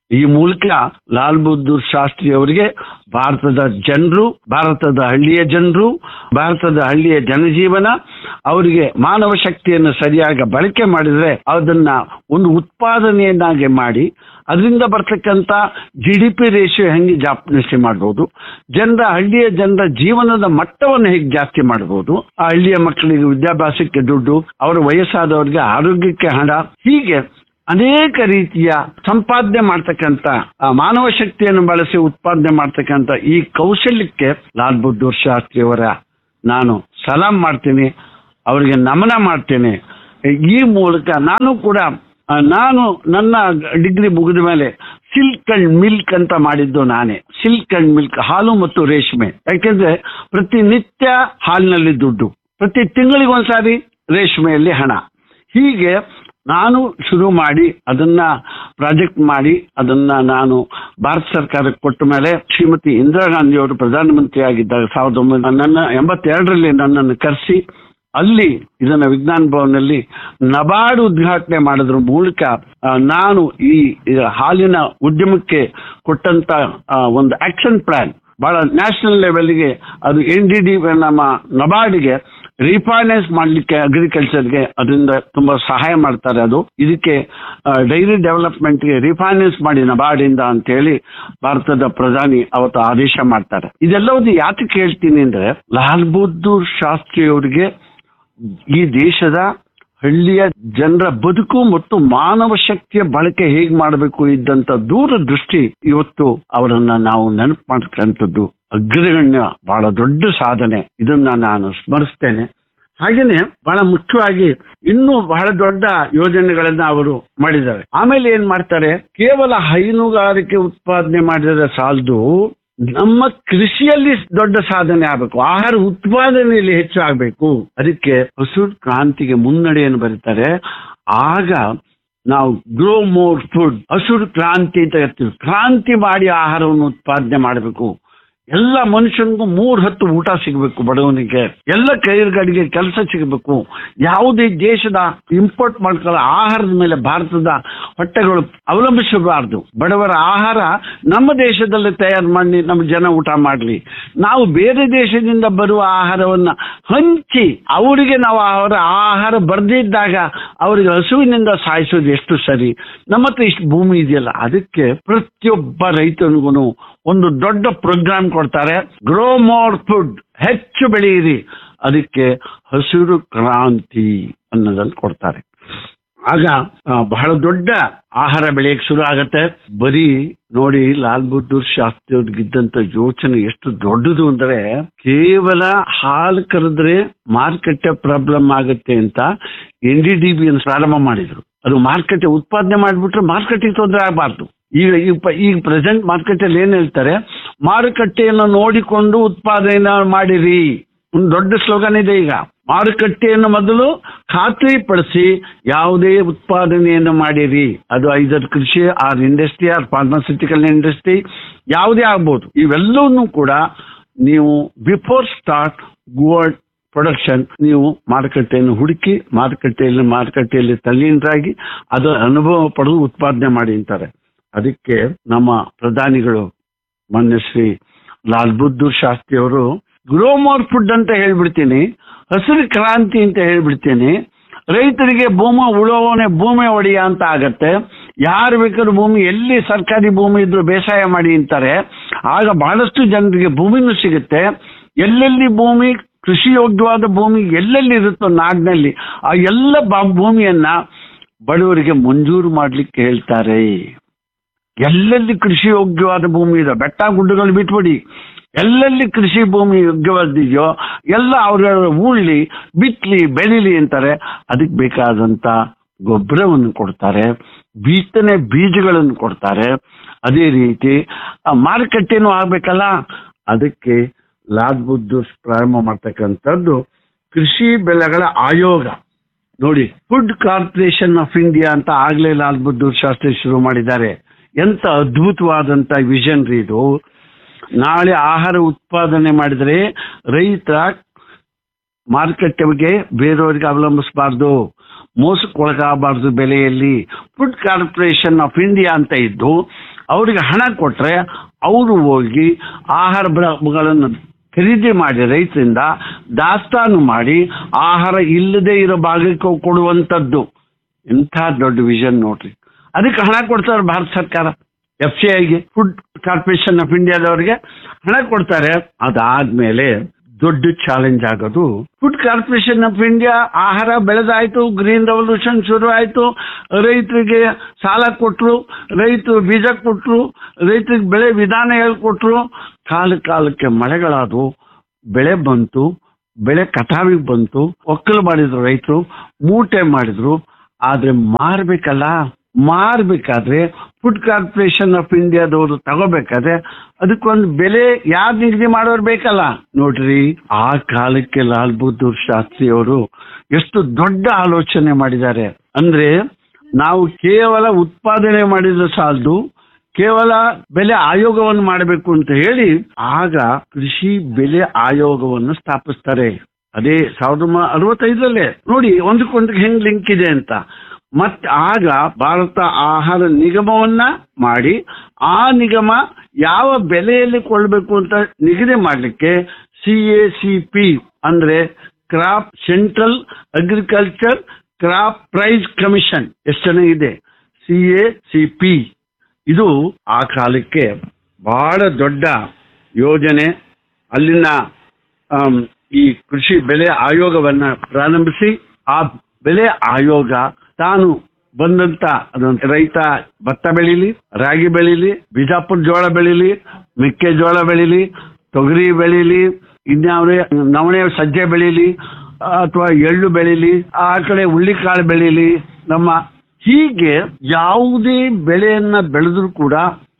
ಈ ಮೂಲಕ ಲಾಲ್ ಬಹದ್ದೂರ್ ಶಾಸ್ತ್ರಿ ಅವರಿಗೆ ಭಾರತದ ಜನರು ಭಾರತದ ಹಳ್ಳಿಯ ಜನರು ಭಾರತದ ಹಳ್ಳಿಯ ಜನಜೀವನ ಅವರಿಗೆ ಮಾನವ ಶಕ್ತಿಯನ್ನು ಸರಿಯಾಗಿ ಬಳಕೆ ಮಾಡಿದ್ರೆ ಅದನ್ನ ಒಂದು ಉತ್ಪಾದನೆಯನ್ನಾಗಿ ಮಾಡಿ ಅದರಿಂದ ಬರ್ತಕ್ಕಂಥ ಜಿ ಡಿ ಪಿ ರೇಷಿಯೋ ಹೆಂಗೆ ಜಾಸ್ತಿ ಮಾಡ್ಬೋದು ಜನರ ಹಳ್ಳಿಯ ಜನರ ಜೀವನದ ಮಟ್ಟವನ್ನು ಹೇಗೆ ಜಾಸ್ತಿ ಮಾಡ್ಬೋದು ಆ ಹಳ್ಳಿಯ ಮಕ್ಕಳಿಗೆ ವಿದ್ಯಾಭ್ಯಾಸಕ್ಕೆ ದುಡ್ಡು ಅವರ ವಯಸ್ಸಾದವರಿಗೆ ಆರೋಗ್ಯಕ್ಕೆ ಹಣ ಹೀಗೆ ಅನೇಕ ರೀತಿಯ ಸಂಪಾದನೆ ಮಾಡ್ತಕ್ಕಂಥ ಆ ಮಾನವ ಶಕ್ತಿಯನ್ನು ಬಳಸಿ ಉತ್ಪಾದನೆ ಮಾಡ್ತಕ್ಕಂಥ ಈ ಕೌಶಲ್ಯಕ್ಕೆ ಲಾಲ್ ಬಹದ್ದೂರ್ ಶಾಸ್ತ್ರಿ ಅವರ ನಾನು ಸಲಾಂ ಮಾಡ್ತೀನಿ ಅವರಿಗೆ ನಮನ ಮಾಡ್ತೇನೆ ಈ ಮೂಲಕ ನಾನು ಕೂಡ ಆ, ನಾನು ನನ್ನ ಡಿಗ್ರಿ ಮುಗಿದ ಮೇಲೆ ಸಿಲ್ಕ್ ಅಂಡ್ ಮಿಲ್ಕ್ ಅಂತ ಮಾಡಿದ್ದು ನಾನೇ ಸಿಲ್ಕ್ ಅಂಡ್ ಮಿಲ್ಕ್ ಹಾಲು ಮತ್ತು ರೇಷ್ಮೆ ಯಾಕೆಂದ್ರೆ ಪ್ರತಿನಿತ್ಯ ಹಾಲಿನಲ್ಲಿ ದುಡ್ಡು ಪ್ರತಿ ತಿಂಗಳಿಗೆ ಒಂದ್ಸಾರಿ ರೇಷ್ಮೆಯಲ್ಲಿ ಹಣ ಹೀಗೆ ನಾನು ಶುರು ಮಾಡಿ ಅದನ್ನ ಪ್ರಾಜೆಕ್ಟ್ ಮಾಡಿ ಅದನ್ನ ನಾನು ಭಾರತ ಸರ್ಕಾರಕ್ಕೆ ಕೊಟ್ಟ ಮೇಲೆ ಶ್ರೀಮತಿ ಇಂದಿರಾ ಗಾಂಧಿ ಅವರು ಪ್ರಧಾನಮಂತ್ರಿ ಆಗಿದ್ದಾಗ ಸಾವಿರದ ಒಂಬೈನೂರ ನನ್ನ ಎಂಬತ್ತೆರಡರಲ್ಲಿ ನನ್ನನ್ನು ಕರೆಸಿ ಅಲ್ಲಿ ಇದನ್ನ ವಿಜ್ಞಾನ ಭವನಲ್ಲಿ ನಬಾರ್ಡ್ ಉದ್ಘಾಟನೆ ಮಾಡೋದ್ರ ಮೂಲಕ ಆ, ನಾನು ಈ ಈ ಹಾಲಿನ ಉದ್ಯಮಕ್ಕೆ ಕೊಟ್ಟಂತ ಆ, ಒಂದು ಆಕ್ಷನ್ ಪ್ಲಾನ್ ಬಹಳ ನ್ಯಾಷನಲ್ ಲೆವೆಲ್ಗೆ ಅದು ಎನ್ ಡಿ ಡಿ ನಮ್ಮ ನಬಾರ್ಡ್ಗೆ ರೀಫೈನಾನ್ಸ್ ಮಾಡಲಿಕ್ಕೆ ಅಗ್ರಿಕಲ್ಚರ್ಗೆ ಅದರಿಂದ ತುಂಬಾ ಸಹಾಯ ಮಾಡ್ತಾರೆ ಅದು ಇದಕ್ಕೆ ಡೈರಿ ಡೆವಲಪ್ಮೆಂಟ್ಗೆ ರೀಫೈನಾನ್ಸ್ ಮಾಡಿ ನಬಾರ್ಡಿಂದ ಅಂತೇಳಿ ಭಾರತದ ಪ್ರಧಾನಿ ಅವತ್ತು ಆದೇಶ ಮಾಡ್ತಾರೆ ಇದೆಲ್ಲವನ್ನು ಯಾತಕ್ಕೆ ಹೇಳ್ತೀನಿ ಅಂದ್ರೆ ಲಾಲ್ ಬಹದ್ದೂರ್ ಶಾಸ್ತ್ರಿ ಅವರಿಗೆ ಈ ದೇಶದ ಹಳ್ಳಿಯ ಜನರ ಬದುಕು ಮತ್ತು ಮಾನವ ಶಕ್ತಿಯ ಬಳಕೆ ಹೇಗೆ ಮಾಡಬೇಕು ಇದ್ದಂತ ದೂರದೃಷ್ಟಿ ಇವತ್ತು ಅವರನ್ನ ನಾವು ನೆನಪು ಮಾಡ್ತಕ್ಕಂಥದ್ದು ಅಗ್ರಗಣ್ಯ ಬಹಳ ದೊಡ್ಡ ಸಾಧನೆ ಇದನ್ನ ನಾನು ಸ್ಮರಿಸ್ತೇನೆ ಹಾಗೇನೆ ಬಹಳ ಮುಖ್ಯವಾಗಿ ಇನ್ನೂ ಬಹಳ ದೊಡ್ಡ ಯೋಜನೆಗಳನ್ನ ಅವರು ಮಾಡಿದ್ದಾರೆ ಆಮೇಲೆ ಏನ್ ಮಾಡ್ತಾರೆ ಕೇವಲ ಹೈನುಗಾರಿಕೆ ಉತ್ಪಾದನೆ ಮಾಡಿದ್ರೆ ಸಾಲದು ನಮ್ಮ ಕೃಷಿಯಲ್ಲಿ ದೊಡ್ಡ ಸಾಧನೆ ಆಗಬೇಕು ಆಹಾರ ಉತ್ಪಾದನೆಯಲ್ಲಿ ಹೆಚ್ಚು ಆಗಬೇಕು ಅದಕ್ಕೆ ಹಸುರು ಕ್ರಾಂತಿಗೆ ಮುನ್ನಡೆಯನ್ನು ಬರೀತಾರೆ ಆಗ ನಾವು ಗ್ರೋ ಮೋರ್ ಫುಡ್ ಹಸುರು ಕ್ರಾಂತಿ ಅಂತ ಹೇಳ್ತೀವಿ ಕ್ರಾಂತಿ ಮಾಡಿ ಆಹಾರವನ್ನು ಉತ್ಪಾದನೆ ಮಾಡಬೇಕು ಎಲ್ಲ ಮನುಷ್ಯನಿಗೂ ಮೂರ್ ಹೊತ್ತು ಊಟ ಸಿಗಬೇಕು ಬಡವನಿಗೆ ಎಲ್ಲ ಕೈರುಗಳಿಗೆ ಕೆಲಸ ಸಿಗಬೇಕು ಯಾವುದೇ ದೇಶದ ಇಂಪೋರ್ಟ್ ಮಾಡ್ಕೊಳ್ಳೋ ಆಹಾರದ ಮೇಲೆ ಭಾರತದ ಹೊಟ್ಟೆಗಳು ಅವಲಂಬಿಸಬಾರದು ಬಡವರ ಆಹಾರ ನಮ್ಮ ದೇಶದಲ್ಲಿ ತಯಾರು ಮಾಡಿ ನಮ್ಮ ಜನ ಊಟ ಮಾಡಲಿ ನಾವು ಬೇರೆ ದೇಶದಿಂದ ಬರುವ ಆಹಾರವನ್ನ ಹಂಚಿ ಅವರಿಗೆ ನಾವು ಅವರ ಆಹಾರ ಬರ್ದಿದ್ದಾಗ ಅವರಿಗೆ ಹಸುವಿನಿಂದ ಸಾಯಿಸೋದು ಎಷ್ಟು ಸರಿ ನಮ್ಮ ಹತ್ರ ಇಷ್ಟು ಭೂಮಿ ಇದೆಯಲ್ಲ ಅದಕ್ಕೆ ಪ್ರತಿಯೊಬ್ಬ ರೈತನಿಗೂ ಒಂದು ದೊಡ್ಡ ಪ್ರೋಗ್ರಾಮ್ ಕೊಡ್ತಾರೆ ಗ್ರೋ ಮೋರ್ ಫುಡ್ ಹೆಚ್ಚು ಬೆಳೆಯಿರಿ ಅದಕ್ಕೆ ಹಸಿರು ಕ್ರಾಂತಿ ಅನ್ನೋದನ್ನು ಕೊಡ್ತಾರೆ ಆಗ ಆ, ಬಹಳ ದೊಡ್ಡ ಆಹಾರ ಬೆಳೆಯಕ್ಕೆ ಶುರು ಆಗತ್ತೆ ಬರೀ ನೋಡಿ ಲಾಲ್ ಬಹದ್ದೂರ್ ಶಾಸ್ತ್ರಿ ಅವ್ರಿಗಿದ್ದಂತ ಯೋಚನೆ ಎಷ್ಟು ದೊಡ್ಡದು ಅಂದ್ರೆ ಕೇವಲ ಹಾಲು ಕರೆದ್ರೆ ಮಾರುಕಟ್ಟೆ ಪ್ರಾಬ್ಲಮ್ ಆಗುತ್ತೆ ಅಂತ ಎನ್ ಡಿ ಡಿ ಬಿ ಅನ್ನು ಪ್ರಾರಂಭ ಮಾಡಿದ್ರು ಅದು ಮಾರುಕಟ್ಟೆ ಉತ್ಪಾದನೆ ಮಾಡಿಬಿಟ್ರೆ ಮಾರುಕಟ್ಟೆಗೆ ತೊಂದರೆ ಆಗಬಾರ್ದು ಈಗ ಈಗ ಪ- ಈಗ ಪ್ರೆಸೆಂಟ್ ಮಾರುಕಟ್ಟೆಯಲ್ಲಿ ಏನ್ ಹೇಳ್ತಾರೆ ಮಾರುಕಟ್ಟೆಯನ್ನು ನೋಡಿಕೊಂಡು ಉತ್ಪಾದನೆ ಮಾಡಿರಿ ಒಂದು ದೊಡ್ಡ ಸ್ಲೋಗನ್ ಇದೆ ಈಗ ಮಾರುಕಟ್ಟೆಯನ್ನು ಮೊದಲು ಖಾತ್ರಿಪಡಿಸಿ ಯಾವುದೇ ಉತ್ಪಾದನೆಯನ್ನು ಮಾಡಿರಿ ಅದು ಐದರ್ ಕೃಷಿ or industry or pharmaceutical industry ಯಾವುದೇ ಆಗ್ಬೋದು ಇವೆಲ್ಲವನ್ನೂ ಕೂಡ ನೀವು ಬಿಫೋರ್ ಸ್ಟಾರ್ಟ್ ಗುವರ್ಡ್ ಪ್ರೊಡಕ್ಷನ್ ನೀವು ಮಾರುಕಟ್ಟೆಯನ್ನು ಹುಡುಕಿ ಮಾರುಕಟ್ಟೆಯಲ್ಲಿ ಮಾರುಕಟ್ಟೆಯಲ್ಲಿ ತಲ್ಲೀನರಾಗಿ ಅದರ ಅನುಭವ ಪಡೆದು ಉತ್ಪಾದನೆ ಮಾಡಿ ಅಂತಾರೆ ಅದಕ್ಕೆ ನಮ್ಮ ಪ್ರಧಾನಿಗಳು ಮಾನ್ಯ ಶ್ರೀ ಲಾಲ್ ಬಹದ್ದೂರ್ ಶಾಸ್ತ್ರಿ ಅವರು ಗ್ರೋ ಮೋರ್ ಫುಡ್ ಅಂತ ಹೇಳ್ಬಿಡ್ತೀನಿ ಹಸಿರು ಕ್ರಾಂತಿ ಅಂತ ಹೇಳ್ಬಿಡ್ತೀನಿ ರೈತರಿಗೆ ಭೂಮಿ ಉಳುವವನೇ ಭೂಮಿ ಒಡೆಯ ಅಂತ ಆಗತ್ತೆ ಯಾರು ಬೇಕಾದ್ರೂ ಭೂಮಿ ಎಲ್ಲಿ ಸರ್ಕಾರಿ ಭೂಮಿ ಇದ್ರು ಬೇಸಾಯ ಮಾಡಿ ಅಂತಾರೆ ಆಗ ಬಹಳಷ್ಟು ಜನರಿಗೆ ಭೂಮಿನೂ ಸಿಗುತ್ತೆ ಎಲ್ಲೆಲ್ಲಿ ಭೂಮಿ ಕೃಷಿ ಯೋಗ್ಯವಾದ ಭೂಮಿ ಎಲ್ಲೆಲ್ಲಿ ಇರುತ್ತೋ ನಾಡಿನಲ್ಲಿ ಆ ಎಲ್ಲ ಬ- ಭೂಮಿಯನ್ನ ಬಡವರಿಗೆ ಮಂಜೂರು ಮಾಡ್ಲಿಕ್ಕೆ ಹೇಳ್ತಾರೆ ಎಲ್ಲೆಲ್ಲಿ ಕೃಷಿ ಯೋಗ್ಯವಾದ ಭೂಮಿ ಇದೆ ಬೆಟ್ಟ ಗುಡ್ಡಗಳು ಬಿಟ್ಬಿಡಿ ಎಲ್ಲೆಲ್ಲಿ ಕೃಷಿ ಭೂಮಿ ಯೋಗ್ಯವಾದಿದೆಯೋ ಎಲ್ಲ ಅವ್ರ ಉಳ್ಳಿ ಬಿತ್ತಲಿ ಬೆಳಿಲಿ ಅಂತಾರೆ ಅದಕ್ಕೆ ಬೇಕಾದಂತ ಗೊಬ್ಬರವನ್ನು ಕೊಡ್ತಾರೆ ಬಿತ್ತನೆ ಬೀಜಗಳನ್ನು ಕೊಡ್ತಾರೆ ಅದೇ ರೀತಿ ಆ ಮಾರುಕಟ್ಟೆನೂ ಆಗ್ಬೇಕಲ್ಲ ಅದಕ್ಕೆ ಲಾಲ್ ಬುದ್ಧು ಪ್ರಾರಂಭ ಮಾಡ್ತಕ್ಕಂಥದ್ದು ಕೃಷಿ ಬೆಳೆಗಳ ಆಯೋಗ ನೋಡಿ ಫುಡ್ ಕಾರ್ಪೊರೇಷನ್ ಆಫ್ ಇಂಡಿಯಾ ಅಂತ ಆಗ್ಲೇ ಲಾಲ್ ಬಹದ್ದೂರ್ ಶಾಸ್ತ್ರಿ ಶುರು ಮಾಡಿದ್ದಾರೆ ಎಂತ ಅದ್ಭುತವಾದಂತ ವಿಷನ್ ರೀ ಇದು ನಾಳೆ ಆಹಾರ ಉತ್ಪಾದನೆ ಮಾಡಿದ್ರೆ ರೈತ ಮಾರುಕಟ್ಟೆಗೆ ಬೇರೆಯವರಿಗೆ ಅವಲಂಬಿಸಬಾರ್ದು ಮೋಸಕ್ಕೊಳಗಾಗಬಾರ್ದು ಬೆಲೆಯಲ್ಲಿ ಫುಡ್ ಕಾರ್ಪೊರೇಷನ್ ಆಫ್ ಇಂಡಿಯಾ ಅಂತ ಇದ್ದು ಅವರಿಗೆ ಹಣ ಕೊಟ್ರೆ ಅವರು ಹೋಗಿ ಆಹಾರಗಳನ್ನು ಖರೀದಿ ಮಾಡಿ ರೈತರಿಂದ ದಾಸ್ತಾನು ಮಾಡಿ ಆಹಾರ ಇಲ್ಲದೆ ಇರೋ ಭಾಗಕ್ಕೆ ಕೊಡುವಂಥದ್ದು ಎಂಥ ದೊಡ್ಡ ವಿಷನ್ ನೋಡ್ರಿ ಅದಕ್ಕೆ ಹಣ ಕೊಡ್ತಾರೆ ಭಾರತ ಸರ್ಕಾರ ಎಫ್ ಸಿ ಐಗೆ ಫುಡ್ ಕಾರ್ಪೊರೇಷನ್ ಆಫ್ ಇಂಡಿಯಾದವರಿಗೆ ಹಣ ಕೊಡ್ತಾರೆ ಅದಾದ್ಮೇಲೆ ದೊಡ್ಡ ಚಾಲೆಂಜ್ ಆಗೋದು ಫುಡ್ ಕಾರ್ಪೊರೇಷನ್ ಆಫ್ ಇಂಡಿಯಾ ಆಹಾರ ಬೆಳೆದಾಯ್ತು ಗ್ರೀನ್ ರೆವಲ್ಯೂಷನ್ ಶುರು ಆಯ್ತು ರೈತರಿಗೆ ಸಾಲ ಕೊಟ್ರು ರೈತರು ಬೀಜ ಕೊಟ್ರು ರೈತರಿಗೆ ಬೆಳೆ ವಿಧಾನ ಹೇಳ್ಕೊಟ್ರು ಕಾಲ ಕಾಲಕ್ಕೆ ಮಳೆಗಳಾದವು ಬೆಳೆ ಬಂತು ಬೆಳೆ ಕಟಾವಿಗೆ ಬಂತು ಒಕ್ಕಲು ಮಾಡಿದ್ರು ರೈತರು ಮೂಟೆ ಮಾಡಿದ್ರು ಆದ್ರೆ ಮಾರ್ಬೇಕಲ್ಲ ಮಾರ್ಬೇಕಾದ್ರೆ ಫುಡ್ ಕಾರ್ಪೊರೇಷನ್ ಆಫ್ ಇಂಡಿಯಾದವರು ತಗೋಬೇಕಾದ್ರೆ ಅದಕ್ಕೊಂದು ಬೆಲೆ ಯಾರು ನಿಗದಿ ಮಾಡೋರು ಬೇಕಲ್ಲ ನೋಡ್ರಿ ಆ ಕಾಲಕ್ಕೆ ಲಾಲ್ ಬಹದ್ದೂರ್ ಶಾಸ್ತ್ರಿ ಅವರು ಎಷ್ಟು ದೊಡ್ಡ ಆಲೋಚನೆ ಮಾಡಿದ್ದಾರೆ ಅಂದ್ರೆ ನಾವು ಕೇವಲ ಉತ್ಪಾದನೆ ಮಾಡಿದ್ರೆ ಸಾಲದು ಕೇವಲ ಬೆಲೆ ಆಯೋಗವನ್ನು ಮಾಡಬೇಕು ಅಂತ ಹೇಳಿ ಆಗ ಕೃಷಿ ಬೆಲೆ ಆಯೋಗವನ್ನು ಸ್ಥಾಪಿಸ್ತಾರೆ ಅದೇ ಸಾವಿರದ ಒಂಬೈನೂರ ಅರವತ್ತೈದರಲ್ಲೇ ನೋಡಿ ಒಂದಕ್ಕೊಂದಕ್ಕೆ ಹೆಂಗ್ ಲಿಂಕ್ ಇದೆ ಅಂತ ಮತ್ತೆ ಆಗ ಭಾರತ ಆಹಾರ ನಿಗಮವನ್ನ ಮಾಡಿ ಆ ನಿಗಮ ಯಾವ ಬೆಲೆಯಲ್ಲಿ ಕೊಡಬೇಕು ಅಂತ ನಿಗದಿ ಮಾಡಲಿಕ್ಕೆ ಸಿ ಎ ಸಿ ಪಿ ಅಂದ್ರೆ crop central agriculture crop price commission ಎಷ್ಟು ಚೆನ್ನಾಗಿದೆ ಸಿ ಎ ಸಿ ಪಿ ಇದು ಆ ಕಾಲಕ್ಕೆ ಬಹಳ ದೊಡ್ಡ ಯೋಜನೆ ಅಲ್ಲಿನ ಆಮ್, ಈ ಕೃಷಿ ಬೆಲೆ ಆಯೋಗವನ್ನ ಪ್ರಾರಂಭಿಸಿ ಆ ಬೆಲೆ ಆಯೋಗ ತಾನು ಬಂದಂತ ಅದೊಂದು ರೈತ ಭತ್ತ ಬೆಳೀಲಿ ರಾಗಿ ಬೆಳೀಲಿ ಬಿಜಾಪುರ ಜೋಳ ಬೆಳೀಲಿ ಮೆಕ್ಕೆಜೋಳ ಬೆಳೀಲಿ ತೊಗರಿ ಬೆಳೀಲಿ ಇನ್ಯಾವ್ರೆ ನವಣೆ ಸಜ್ಜೆ ಬೆಳೀಲಿ ಅಥವಾ ಎಳ್ಳು ಬೆಳೀಲಿ ಆ ಕಡೆ ಹುಳ್ಳಿಕಾಳು ಬೆಳೀಲಿ ನಮ್ಮ ಹೀಗೆ ಯಾವುದೇ ಬೆಳೆಯನ್ನ ಬೆಳೆದ್ರೂ ಕೂಡ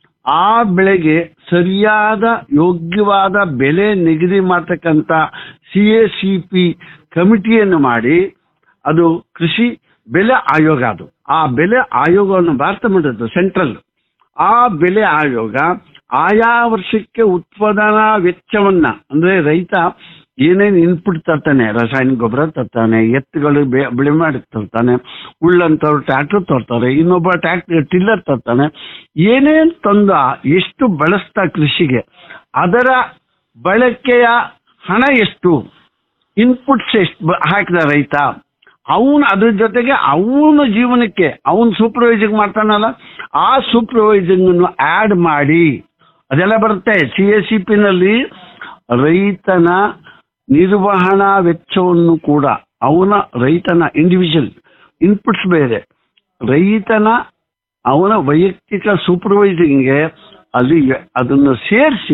ಆ ಬೆಳೆಗೆ ಸರಿಯಾದ ಯೋಗ್ಯವಾದ ಬೆಲೆ ನಿಗದಿ ಮಾಡ್ತಕ್ಕಂಥ ಸಿ ಎ ಸಿ ಪಿ ಕಮಿಟಿಯನ್ನು ಮಾಡಿ ಅದು ಕೃಷಿ ಬೆಲೆ ಆಯೋಗ ಅದು ಆ ಬೆಲೆ ಆಯೋಗವನ್ನು ಭಾರತ ಮಾಡಿದ್ದು ಸೆಂಟ್ರಲ್ ಆ ಬೆಲೆ ಆಯೋಗ ಆಯಾ ವರ್ಷಕ್ಕೆ ಉತ್ಪಾದನಾ ವೆಚ್ಚವನ್ನ ಅಂದ್ರೆ ರೈತ ಏನೇನು ಇನ್ಪುಟ್ ತರ್ತಾನೆ ರಾಸಾಯನಿಕ ಗೊಬ್ಬರ ತರ್ತಾನೆ ಎತ್ತುಗಳು ಬೆ- ಬೆಳೆ ಮಾಡಿ ತರ್ತಾನೆ ಉಳ್ಳಂತವ್ರು ಟ್ರ್ಯಾಕ್ಟರ್ ತರ್ತಾರೆ ಇನ್ನೊಬ್ಬ ಟ್ರ್ಯಾಕ್ಟರ್ ಟಿಲ್ಲರ್ ತರ್ತಾನೆ ಏನೇನ್ ತಂದ ಎಷ್ಟು ಬಳಸ್ತಾ ಕೃಷಿಗೆ ಅದರ ಬಳಕೆಯ ಹಣ ಎಷ್ಟು ಇನ್ಪುಟ್ಸ್ ಎಷ್ಟು ಬ- ಹಾಕಿದ ರೈತ ಅವನು ಅದ್ರ ಜೊತೆಗೆ ಅವನ ಜೀವನಕ್ಕೆ ಅವನು ಸೂಪರ್ವೈಸಿಂಗ್ ಮಾಡ್ತಾನಲ್ಲ ಆ ಸೂಪರ್ವೈಸಿಂಗ್ ಅನ್ನು ಆಡ್ ಮಾಡಿ ಅದೆಲ್ಲ ಬರುತ್ತೆ ಸಿ ಎ ಸಿ ಪಿನಲ್ಲಿ ರೈತನ ನಿರ್ವಹಣಾ ವೆಚ್ಚವನ್ನು ಕೂಡ ಅವನ ರೈತನ ಇಂಡಿವಿಜುವಲ್ ಇನ್ಪುಟ್ಸ್ ಬೇರೆ ರೈತನ ಅವನ ವೈಯಕ್ತಿಕ ಸೂಪರ್ವೈಸಿಂಗ್ಗೆ ಅಲ್ಲಿ ಅದನ್ನು ಸೇರಿಸಿ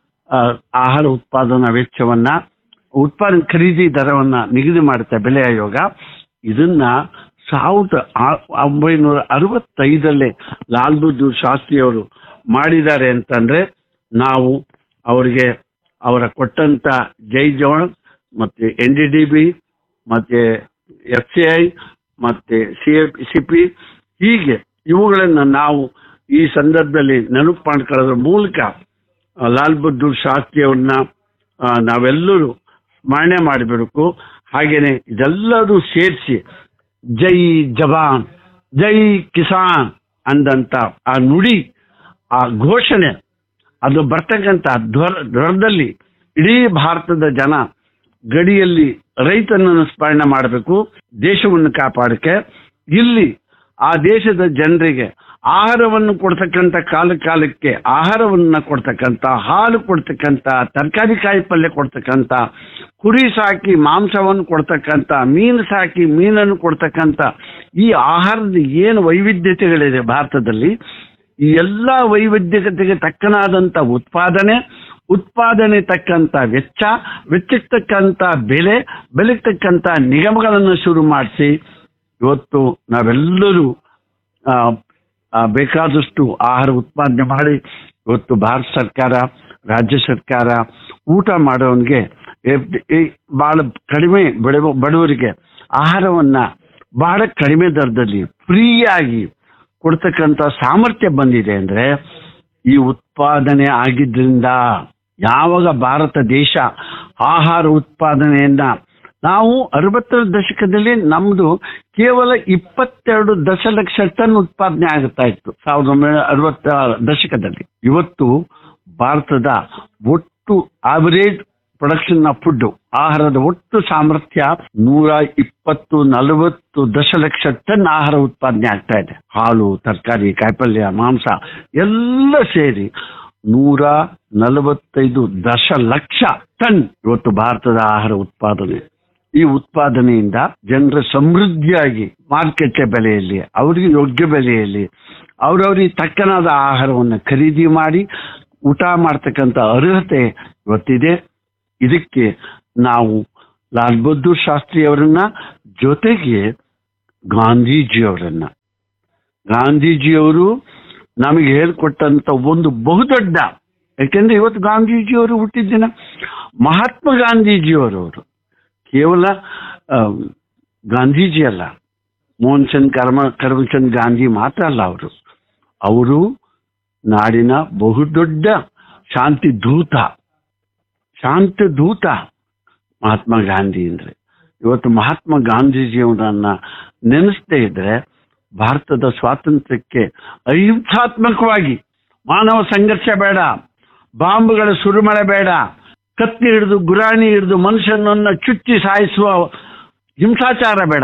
ಆಹಾರ ಉತ್ಪಾದನಾ ವೆಚ್ಚವನ್ನ ಉತ್ಪಾದನೆ ಖರೀದಿ ದರವನ್ನ ನಿಗದಿ ಮಾಡುತ್ತೆ ಬೆಲೆ ಆಯೋಗ ಇದನ್ನ ಸಾವಿರದ ಆ- ಒಂಬೈನೂರ ಅರವತ್ತೈದಲ್ಲೇ ಲಾಲ್ ಬಹದ್ದೂರ್ ಶಾಸ್ತ್ರಿ ಅವರು ಮಾಡಿದ್ದಾರೆ ಅಂತಂದ್ರೆ ನಾವು ಅವರಿಗೆ ಅವರ ಕೊಟ್ಟಂತ ಜೈ ಜವಾನ್ ಮತ್ತೆ ಎನ್ ಡಿ ಡಿ ಬಿ ಮತ್ತೆ ಎಫ್ ಸಿ ಐ ಮತ್ತೆ ಸಿ ಸಿ ಪಿ ಹೀಗೆ ಇವುಗಳನ್ನ ನಾವು ಈ ಸಂದರ್ಭದಲ್ಲಿ ನೆನಪು ಮಾಡ್ಕೊಳ್ಳೋದ್ರ ಮೂಲಕ ಆ, ಲಾಲ್ ಬಹದ್ದೂರ್ ಶಾಸ್ತ್ರಿ ಅವ್ರನ್ನ ಆ, ನಾವೆಲ್ಲರೂ ಸ್ಮರಣೆ ಮಾಡಬೇಕು ಹಾಗೇನೆ ಇದೆಲ್ಲರೂ ಸೇರಿಸಿ ಜೈ ಜವಾನ್ ಜೈ ಕಿಸಾನ್ ಅಂದಂತ ಆ ನುಡಿ ಆ ಘೋಷಣೆ ಅದು ಬರ್ತಕ್ಕಂಥ ಧ್ವರ ಧ್ವರದಲ್ಲಿ ಇಡೀ ಭಾರತದ ಜನ ಗಡಿಯಲ್ಲಿ ರೈತನನ್ನು ಸ್ಮರಣೆ ಮಾಡಬೇಕು ದೇಶವನ್ನು ಕಾಪಾಡಕ್ಕೆ ಇಲ್ಲಿ ಆ ದೇಶದ ಜನರಿಗೆ ಆಹಾರವನ್ನು ಕೊಡ್ತಕ್ಕಂಥ ಕಾಲ ಕಾಲಕ್ಕೆ ಆಹಾರವನ್ನ ಕೊಡ್ತಕ್ಕಂಥ ಹಾಲು ಕೊಡ್ತಕ್ಕಂಥ ತರಕಾರಿ ಕಾಯಿ ಪಲ್ಯ ಕೊಡ್ತಕ್ಕಂಥ ಕುರಿ ಸಾಕಿ ಮಾಂಸವನ್ನು ಕೊಡ್ತಕ್ಕಂಥ ಮೀನು ಸಾಕಿ ಮೀನನ್ನು ಕೊಡ್ತಕ್ಕಂಥ ಈ ಆಹಾರದ ಏನು ವೈವಿಧ್ಯತೆಗಳಿದೆ ಭಾರತದಲ್ಲಿ ಈ ಎಲ್ಲ ವೈವಿಧ್ಯತೆಗೆ ತಕ್ಕನಾದಂತ ಉತ್ಪಾದನೆ ಉತ್ಪಾದನೆ ತಕ್ಕಂತ ವೆಚ್ಚ ವೆಚ್ಚಕ್ಕೆ ತಕ್ಕಂತ ಬೆಲೆ ಬೆಲೆಗೆ ತಕ್ಕಂತ ನಿಗಮಗಳನ್ನು ಶುರು ಮಾಡಿಸಿ ಇವತ್ತು ನಾವೆಲ್ಲರೂ ಆ, ಆ, ಬೇಕಾದಷ್ಟು ಆಹಾರ ಉತ್ಪಾದನೆ ಮಾಡಿ ಇವತ್ತು ಭಾರತ ಸರ್ಕಾರ ರಾಜ್ಯ ಸರ್ಕಾರ ಊಟ ಮಾಡೋನ್ಗೆ ಬಹಳ ಕಡಿಮೆ ಬಡ ಬಡವರಿಗೆ ಆಹಾರವನ್ನ ಬಹಳ ಕಡಿಮೆ ದರದಲ್ಲಿ ಫ್ರೀಯಾಗಿ ಕೊಡ್ತಕ್ಕಂಥ ಸಾಮರ್ಥ್ಯ ಬಂದಿದೆ ಅಂದ್ರೆ ಈ ಉತ್ಪಾದನೆ ಆಗಿದ್ರಿಂದ ಯಾವಾಗ ಭಾರತ ದೇಶ ಆಹಾರ ಉತ್ಪಾದನೆಯನ್ನ ನಾವು ಅರವತ್ತರ ದಶಕದಲ್ಲಿ ನಮ್ದು ಕೇವಲ ಇಪ್ಪತ್ತೆರಡು ದಶಲಕ್ಷ ಟನ್ ಉತ್ಪಾದನೆ ಆಗುತ್ತಾ ಇತ್ತು ಸಾವಿರದ ಒಂಬೈನೂರ ಅರವತ್ತ ದಶಕದಲ್ಲಿ ಇವತ್ತು ಭಾರತದ ಒಟ್ಟು ಆವರೇಜ್ ಪ್ರೊಡಕ್ಷನ್ ಆಫ್ ಫುಡ್ ಆಹಾರದ ಒಟ್ಟು ಸಾಮರ್ಥ್ಯ ನೂರ ಇಪ್ಪತ್ತು ನಲವತ್ತು ದಶಲಕ್ಷ ಟನ್ ಆಹಾರ ಉತ್ಪಾದನೆ ಆಗ್ತಾ ಇದೆ ಹಾಲು ತರಕಾರಿ ಕಾಯಿಪಲ್ಯ ಮಾಂಸ ಎಲ್ಲ ಸೇರಿ ನೂರ ನಲವತ್ತೈದು ದಶಲಕ್ಷ ಟನ್ ಇವತ್ತು ಭಾರತದ ಆಹಾರ ಉತ್ಪಾದನೆ ಈ ಉತ್ಪಾದನೆಯಿಂದ ಜನರ ಸಮೃದ್ಧಿಯಾಗಿ ಮಾರುಕಟ್ಟೆ ಬೆಲೆಯಲ್ಲಿ ಅವರಿಗೆ ಯೋಗ್ಯ ಬೆಲೆಯಲ್ಲಿ ಅವರವರಿಗೆ ತಕ್ಕನಾದ ಆಹಾರವನ್ನು ಖರೀದಿ ಮಾಡಿ ಊಟ ಮಾಡ್ತಕ್ಕಂಥ ಅರ್ಹತೆ ಇವತ್ತಿದೆ ಇದಕ್ಕೆ ನಾವು ಲಾಲ್ ಬಹದ್ದೂರ್ ಶಾಸ್ತ್ರಿ ಅವರನ್ನ ಜೊತೆಗೆ ಗಾಂಧೀಜಿಯವರನ್ನ ಗಾಂಧೀಜಿಯವರು ನಮಗೆ ಹೇಳ್ಕೊಟ್ಟಂತ ಒಂದು ಬಹುದೊಡ್ಡ ಯಾಕೆಂದ್ರೆ ಇವತ್ತು ಗಾಂಧೀಜಿಯವರು ಹುಟ್ಟಿದ ದಿನ ಮಹಾತ್ಮ ಗಾಂಧೀಜಿಯವರವರು ಕೇವಲ ಆ, ಗಾಂಧೀಜಿ ಅಲ್ಲ ಮೋಹನ್ ಚಂದ್ ಕರ್ಮ ಕರಮಚಂದ್ ಗಾಂಧಿ ಮಾತ್ರ ಅಲ್ಲ ಅವರು ಅವರು ನಾಡಿನ ಬಹುದೊಡ್ಡ ಶಾಂತಿ ದೂತ ಶಾಂತಿ ದೂತ ಮಹಾತ್ಮ ಗಾಂಧಿ ಅಂದ್ರೆ ಇವತ್ತು ಮಹಾತ್ಮ ಗಾಂಧೀಜಿಯವರನ್ನ ನೆನೆಸ್ತಾ ಇದ್ರೆ ಭಾರತದ ಸ್ವಾತಂತ್ರ್ಯಕ್ಕೆ ಅಹಿಂಸಾತ್ಮಕವಾಗಿ ಮಾನವ ಸಂಘರ್ಷ ಬೇಡ ಬಾಂಬ್ಗಳ ಸುರಿಮಳೆ ಬೇಡ ಕತ್ತಿ ಹಿಡಿದು ಗುರಾಣಿ ಹಿಡಿದು ಮನುಷ್ಯನನ್ನ ಚುಚ್ಚಿ ಸಾಯಿಸುವ ಹಿಂಸಾಚಾರ ಬೇಡ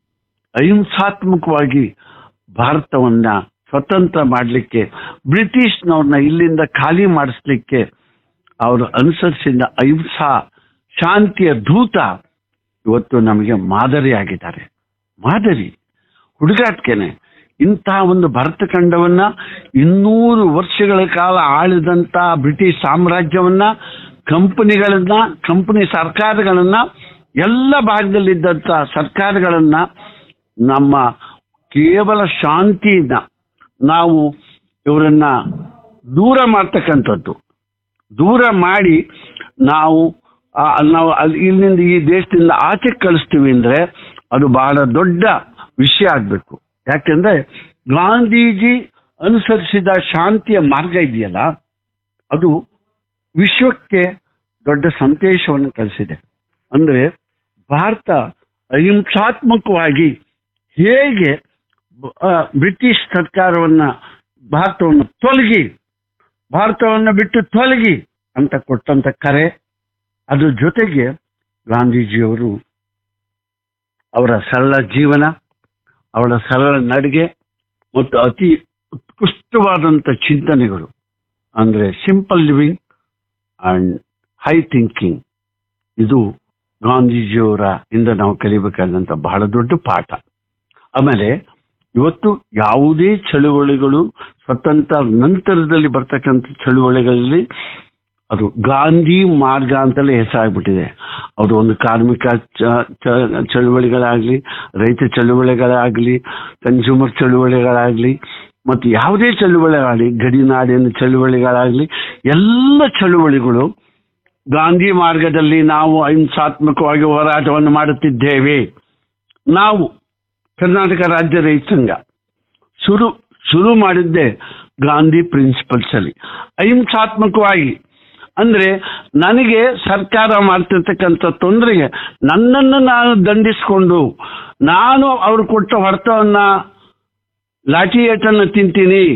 ಅಹಿಂಸಾತ್ಮಕವಾಗಿ ಭಾರತವನ್ನ ಸ್ವತಂತ್ರ ಮಾಡಲಿಕ್ಕೆ ಬ್ರಿಟಿಷ್ನವ್ರನ್ನ ಇಲ್ಲಿಂದ ಖಾಲಿ ಮಾಡಿಸ್ಲಿಕ್ಕೆ ಅವರು ಅನುಸರಿಸಿದ ಅಹಿಂಸಾ ಶಾಂತಿಯ ದೂತ ಇವತ್ತು ನಮಗೆ ಮಾದರಿಯಾಗಿದ್ದಾರೆ ಮಾದರಿ ಹುಡುಗಾಟಿಕೆನೆ ಇಂತಹ ಒಂದು ಭರತ ಖಂಡವನ್ನ ಇನ್ನೂರು ವರ್ಷಗಳ ಕಾಲ ಆಳಿದಂತ ಬ್ರಿಟಿಷ್ ಸಾಮ್ರಾಜ್ಯವನ್ನ ಕಂಪನಿಗಳನ್ನ ಕಂಪನಿ ಸರ್ಕಾರಗಳನ್ನ ಎಲ್ಲ ಭಾಗದಲ್ಲಿದ್ದಂತ ಸರ್ಕಾರಗಳನ್ನ ನಮ್ಮ ಕೇವಲ ಶಾಂತಿಯಿಂದ ನಾವು ಇವರನ್ನ ದೂರ ಮಾಡ್ತಕ್ಕಂಥದ್ದು ದೂರ ಮಾಡಿ ನಾವು ಆ, ನಾವು ಅಲ್ಲಿ ಇಲ್ಲಿಂದ ಈ ದೇಶದಿಂದ ಆಚೆ ಕಳಿಸ್ತೀವಿ ಅಂದ್ರೆ ಅದು ಬಹಳ ದೊಡ್ಡ ವಿಷಯ ಆಗ್ಬೇಕು ಯಾಕೆಂದ್ರೆ ಗಾಂಧೀಜಿ ಅನುಸರಿಸಿದ ಶಾಂತಿಯ ಮಾರ್ಗ ಇದೆಯಲ್ಲ ಅದು ವಿಶ್ವಕ್ಕೆ ದೊಡ್ಡ ಸಂದೇಶವನ್ನು ಕಲಿಸಿದೆ ಅಂದ್ರೆ ಭಾರತ ಅಹಿಂಸಾತ್ಮಕವಾಗಿ ಹೇಗೆ ಆ, ಬ್ರಿಟಿಷ್ ಸರ್ಕಾರವನ್ನ ಭಾರತವನ್ನು ತೊಲಗಿ ಭಾರತವನ್ನು ಬಿಟ್ಟು ತೊಲಗಿ ಅಂತ ಕೊಟ್ಟಂತ ಕರೆ ಅದ್ರ ಜೊತೆಗೆ ಗಾಂಧೀಜಿಯವರು ಅವರ ಸರಳ ಜೀವನ ಅವರ ಸರಳ ನಡಿಗೆ ಮತ್ತು ಅತಿ ಉತ್ಕೃಷ್ಟವಾದಂಥ ಚಿಂತನೆಗಳು ಅಂದ್ರೆ simple living and high thinking ಇದು ಗಾಂಧೀಜಿಯವರ ಇಂದ ನಾವು ಕಲಿಬೇಕಾದಂತ ಬಹಳ ದೊಡ್ಡ ಪಾಠ ಆಮೇಲೆ ಇವತ್ತು ಯಾವುದೇ ಚಳುವಳಿಗಳು ಸ್ವತಂತ್ರ ನಂತರದಲ್ಲಿ ಬರ್ತಕ್ಕಂಥ ಚಳುವಳಿಗಳಲ್ಲಿ ಅದು ಗಾಂಧಿ ಮಾರ್ಗ ಅಂತಲೇ ಹೆಸರಾಗ್ಬಿಟ್ಟಿದೆ ಅವರು ಒಂದು ಕಾರ್ಮಿಕ ಚ- ಚ- ಚಳುವಳಿಗಳಾಗ್ಲಿ ರೈತ ಚಳುವಳಿಗಳಾಗ್ಲಿ ಕನ್ಸ್ಯೂಮರ್ ಚಳುವಳಿಗಳಾಗ್ಲಿ ಮತ್ತು ಯಾವುದೇ ಚಳುವಳಿಗಳಾಗಲಿ ಗಡಿನಾಡಿನ ಚಳುವಳಿಗಳಾಗ್ಲಿ ಎಲ್ಲ ಚಳುವಳಿಗಳು ಗಾಂಧಿ ಮಾರ್ಗದಲ್ಲಿ ನಾವು ಅಹಿಂಸಾತ್ಮಕವಾಗಿ ಹೋರಾಟವನ್ನು ಮಾಡುತ್ತಿದ್ದೇವೆ ನಾವು ಕರ್ನಾಟಕ ರಾಜ್ಯ ರೈತ ಸಂಘ ಶುರು ಶುರು ಮಾಡಿದ್ದೆ ಗಾಂಧಿ ಪ್ರಿನ್ಸಿಪಲ್ಸ್ ಅಲ್ಲಿ ಅಹಿಂಸಾತ್ಮಕವಾಗಿ ಅಂದ್ರೆ ನನಗೆ ಸರ್ಕಾರ ಮಾಡ್ತಿರ್ತಕ್ಕಂಥ ತೊಂದರೆಗೆ ನನ್ನನ್ನು ನಾನು ದಂಡಿಸಿಕೊಂಡು ನಾನು ಅವ್ರು ಕೊಟ್ಟ ಹೊಡೆತವನ್ನ ಲಾಠಿ ಏಟನ್ನು ತಿಂತೀನಿ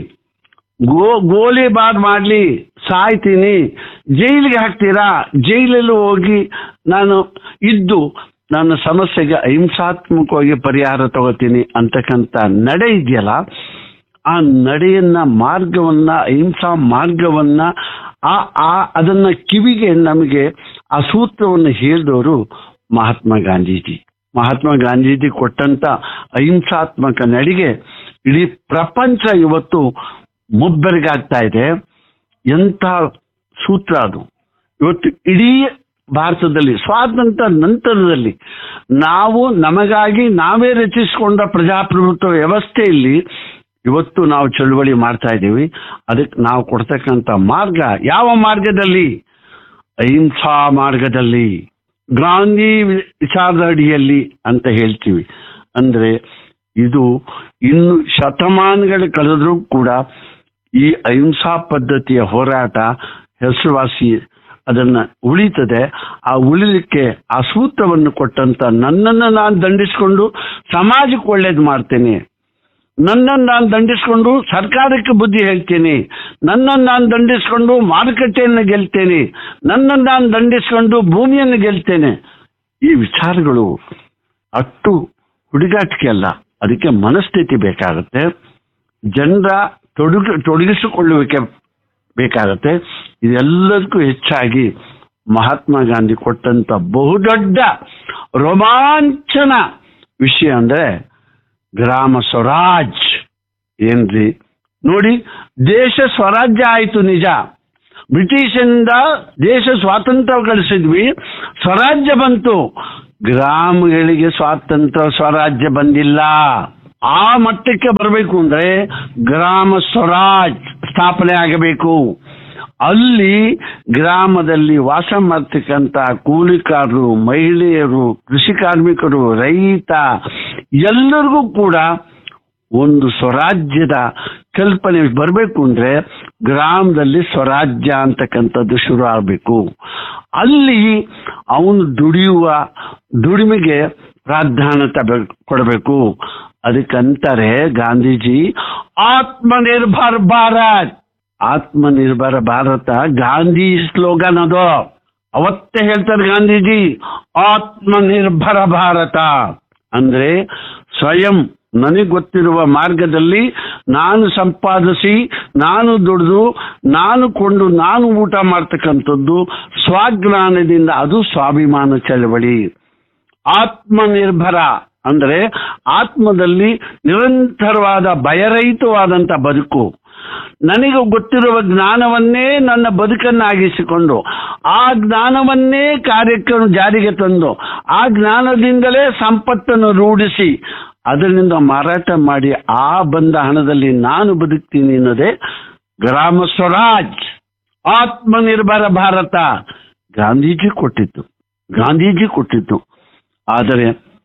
ಗೋ ಗೋಲಿಬಾರ್ ಮಾಡ್ಲಿ ಸಾಯ್ತೀನಿ ಜೈಲಿಗೆ ಹಾಕ್ತೀರಾ ಜೈಲಲ್ಲಿ ಹೋಗಿ ನಾನು ಇದ್ದು ನನ್ನ ಸಮಸ್ಯೆಗೆ ಅಹಿಂಸಾತ್ಮಕವಾಗಿ ಪರಿಹಾರ ತಗೋತೀನಿ ಅಂತಕ್ಕಂಥ ನಡೆ ಇದೆಯಲ್ಲ ಆ ನಡೆಯನ್ನ ಮಾರ್ಗವನ್ನ ಅಹಿಂಸಾ ಮಾರ್ಗವನ್ನ ಆ ಆ ಅದನ್ನ ಕಿವಿಗೆ ನಮಗೆ ಆ ಸೂತ್ರವನ್ನು ಹೇಳಿದವರು ಮಹಾತ್ಮ ಗಾಂಧೀಜಿ ಮಹಾತ್ಮ ಗಾಂಧೀಜಿ ಕೊಟ್ಟಂತ ಅಹಿಂಸಾತ್ಮಕ ನಡಿಗೆ ಇಡೀ ಪ್ರಪಂಚ ಇವತ್ತು ಮುಬ್ಬೆರಗಾಗ್ತಾ ಇದೆ ಎಂಥ ಸೂತ್ರ ಅದು ಇವತ್ತು ಇಡೀ ಭಾರತದಲ್ಲಿ ಸ್ವಾತಂತ್ರ್ಯ ನಂತರದಲ್ಲಿ ನಾವು ನಮಗಾಗಿ ನಾವೇ ರಚಿಸಿಕೊಂಡ ಪ್ರಜಾಪ್ರಭುತ್ವ ವ್ಯವಸ್ಥೆಯಲ್ಲಿ ಇವತ್ತು ನಾವು ಚಳುವಳಿ ಮಾಡ್ತಾ ಇದ್ದೀವಿ ಅದಕ್ಕೆ ನಾವು ಕೊಡ್ತಕ್ಕಂಥ ಮಾರ್ಗ ಯಾವ ಮಾರ್ಗದಲ್ಲಿ ಅಹಿಂಸಾ ಮಾರ್ಗದಲ್ಲಿ ಗಾಂಧಿ ವಿಚಾರದ ಅಡಿಯಲ್ಲಿ ಅಂತ ಹೇಳ್ತೀವಿ ಅಂದ್ರೆ ಇದು ಇನ್ನು ಶತಮಾನಗಳು ಕಳೆದ್ರೂ ಕೂಡ ಈ ಅಹಿಂಸಾ ಪದ್ಧತಿಯ ಹೋರಾಟ ಹೆಸರುವಾಸಿ ಅದನ್ನ ಉಳಿತದೆ ಆ ಉಳಿಲಿಕ್ಕೆ ಆ ಸೂತ್ರವನ್ನು ಕೊಟ್ಟಂತ ನನ್ನನ್ನು ನಾನು ದಂಡಿಸ್ಕೊಂಡು ಸಮಾಜಕ್ಕೆ ಒಳ್ಳೇದು ಮಾಡ್ತೇನೆ ನನ್ನನ್ನು ನಾನು ದಂಡಿಸ್ಕೊಂಡು ಸರ್ಕಾರಕ್ಕೆ ಬುದ್ಧಿ ಹೇಳ್ತೀನಿ ನನ್ನನ್ನು ನಾನು ದಂಡಿಸ್ಕೊಂಡು ಮಾರುಕಟ್ಟೆಯನ್ನು ಗೆಲ್ತೇನೆ ನನ್ನನ್ನು ನಾನು ದಂಡಿಸ್ಕೊಂಡು ಭೂಮಿಯನ್ನು ಗೆಲ್ತೇನೆ ಈ ವಿಚಾರಗಳು ಅಷ್ಟು ಹುಡುಗಾಟಿಕೆ ಅಲ್ಲ ಅದಕ್ಕೆ ಮನಸ್ಥಿತಿ ಬೇಕಾಗುತ್ತೆ ಜನರ ತೊಡಗು ತೊಡಗಿಸಿಕೊಳ್ಳುವಿಕೆ ಬೇಕಾಗತ್ತೆ ಇದೆಲ್ಲದಕ್ಕೂ ಹೆಚ್ಚಾಗಿ ಮಹಾತ್ಮ ಗಾಂಧಿ ಕೊಟ್ಟಂತ ಬಹುದೊಡ್ಡ ರೋಮಾಂಚನ ವಿಷಯ ಅಂದ್ರೆ ಗ್ರಾಮ ಸ್ವರಾಜ್ ಏನ್ರಿ ನೋಡಿ ದೇಶ ಸ್ವರಾಜ್ಯ ಆಯಿತು ನಿಜ ಬ್ರಿಟಿಷಿಂದ ದೇಶ ಸ್ವಾತಂತ್ರ್ಯ ಗಳಿಸಿದ್ವಿ ಸ್ವರಾಜ್ಯ ಬಂತು ಗ್ರಾಮಗಳಿಗೆ ಸ್ವಾತಂತ್ರ್ಯ ಸ್ವರಾಜ್ಯ ಬಂದಿಲ್ಲ ಆ ಮಟ್ಟಕ್ಕೆ ಬರಬೇಕು ಅಂದ್ರೆ ಗ್ರಾಮ ಸ್ವರಾಜ್ ಸ್ಥಾಪನೆ ಆಗಬೇಕು ಅಲ್ಲಿ ಗ್ರಾಮದಲ್ಲಿ ವಾಸ ಮಾಡ್ತಕ್ಕಂಥ ಕೂಲಿಕಾರರು ಮಹಿಳೆಯರು ಕೃಷಿ ಕಾರ್ಮಿಕರು ರೈತ ಎಲ್ಲರಿಗೂ ಕೂಡ ಒಂದು ಸ್ವರಾಜ್ಯದ ಕಲ್ಪನೆ ಬರಬೇಕು ಅಂದ್ರೆ ಗ್ರಾಮದಲ್ಲಿ ಸ್ವರಾಜ್ಯ ಅಂತಕ್ಕಂಥದ್ದು ಶುರು ಆಗಬೇಕು ಅಲ್ಲಿ ಅವನು ದುಡಿಯುವ ದುಡಿಮೆಗೆ ಪ್ರಾಧಾನ್ಯತೆ ಬೆ- ಕೊಡಬೇಕು ಅದಕ್ಕಂತಾರೆ ಗಾಂಧೀಜಿ ಆತ್ಮನಿರ್ಭರ್ ಭಾರತ್ ಆತ್ಮನಿರ್ಭರ ಭಾರತ ಗಾಂಧಿ ಸ್ಲೋಗನ್ ಅದು ಅವತ್ತೇ ಹೇಳ್ತಾರೆ ಗಾಂಧೀಜಿ ಆತ್ಮನಿರ್ಭರ ಭಾರತ ಅಂದ್ರೆ ಸ್ವಯಂ ನನಗೆ ಗೊತ್ತಿರುವ ಮಾರ್ಗದಲ್ಲಿ ನಾನು ಸಂಪಾದಿಸಿ ನಾನು ದುಡಿದು ನಾನು ಕೊಂಡು ನಾನು ಊಟ ಮಾಡ್ತಕ್ಕಂಥದ್ದು ಸ್ವಾಜ್ಞಾನದಿಂದ ಅದು ಸ್ವಾಭಿಮಾನ ಚಳವಳಿ ಆತ್ಮನಿರ್ಭರ ಅಂದ್ರೆ ಆತ್ಮದಲ್ಲಿ ನಿರಂತರವಾದ ಭಯರಹಿತವಾದಂಥ ಬದುಕು ನನಗೆ ಗೊತ್ತಿರುವ ಜ್ಞಾನವನ್ನೇ ನನ್ನ ಬದುಕನ್ನಾಗಿಸಿಕೊಂಡು ಆ ಜ್ಞಾನವನ್ನೇ ಕಾರ್ಯಕ್ರಮ ಜಾರಿಗೆ ತಂದು ಆ ಜ್ಞಾನದಿಂದಲೇ ಸಂಪತ್ತನ್ನು ರೂಢಿಸಿ ಅದರಿಂದ ಮಾರಾಟ ಮಾಡಿ ಆ ಬಂದ ಹಣದಲ್ಲಿ ನಾನು ಬದುಕ್ತೀನಿ ಅನ್ನೋದೇ ಗ್ರಾಮ ಸ್ವರಾಜ್ ಆತ್ಮನಿರ್ಭರ ಭಾರತ ಗಾಂಧೀಜಿ ಕೊಟ್ಟಿತ್ತು ಗಾಂಧೀಜಿ ಕೊಟ್ಟಿತ್ತು ಆದರೆ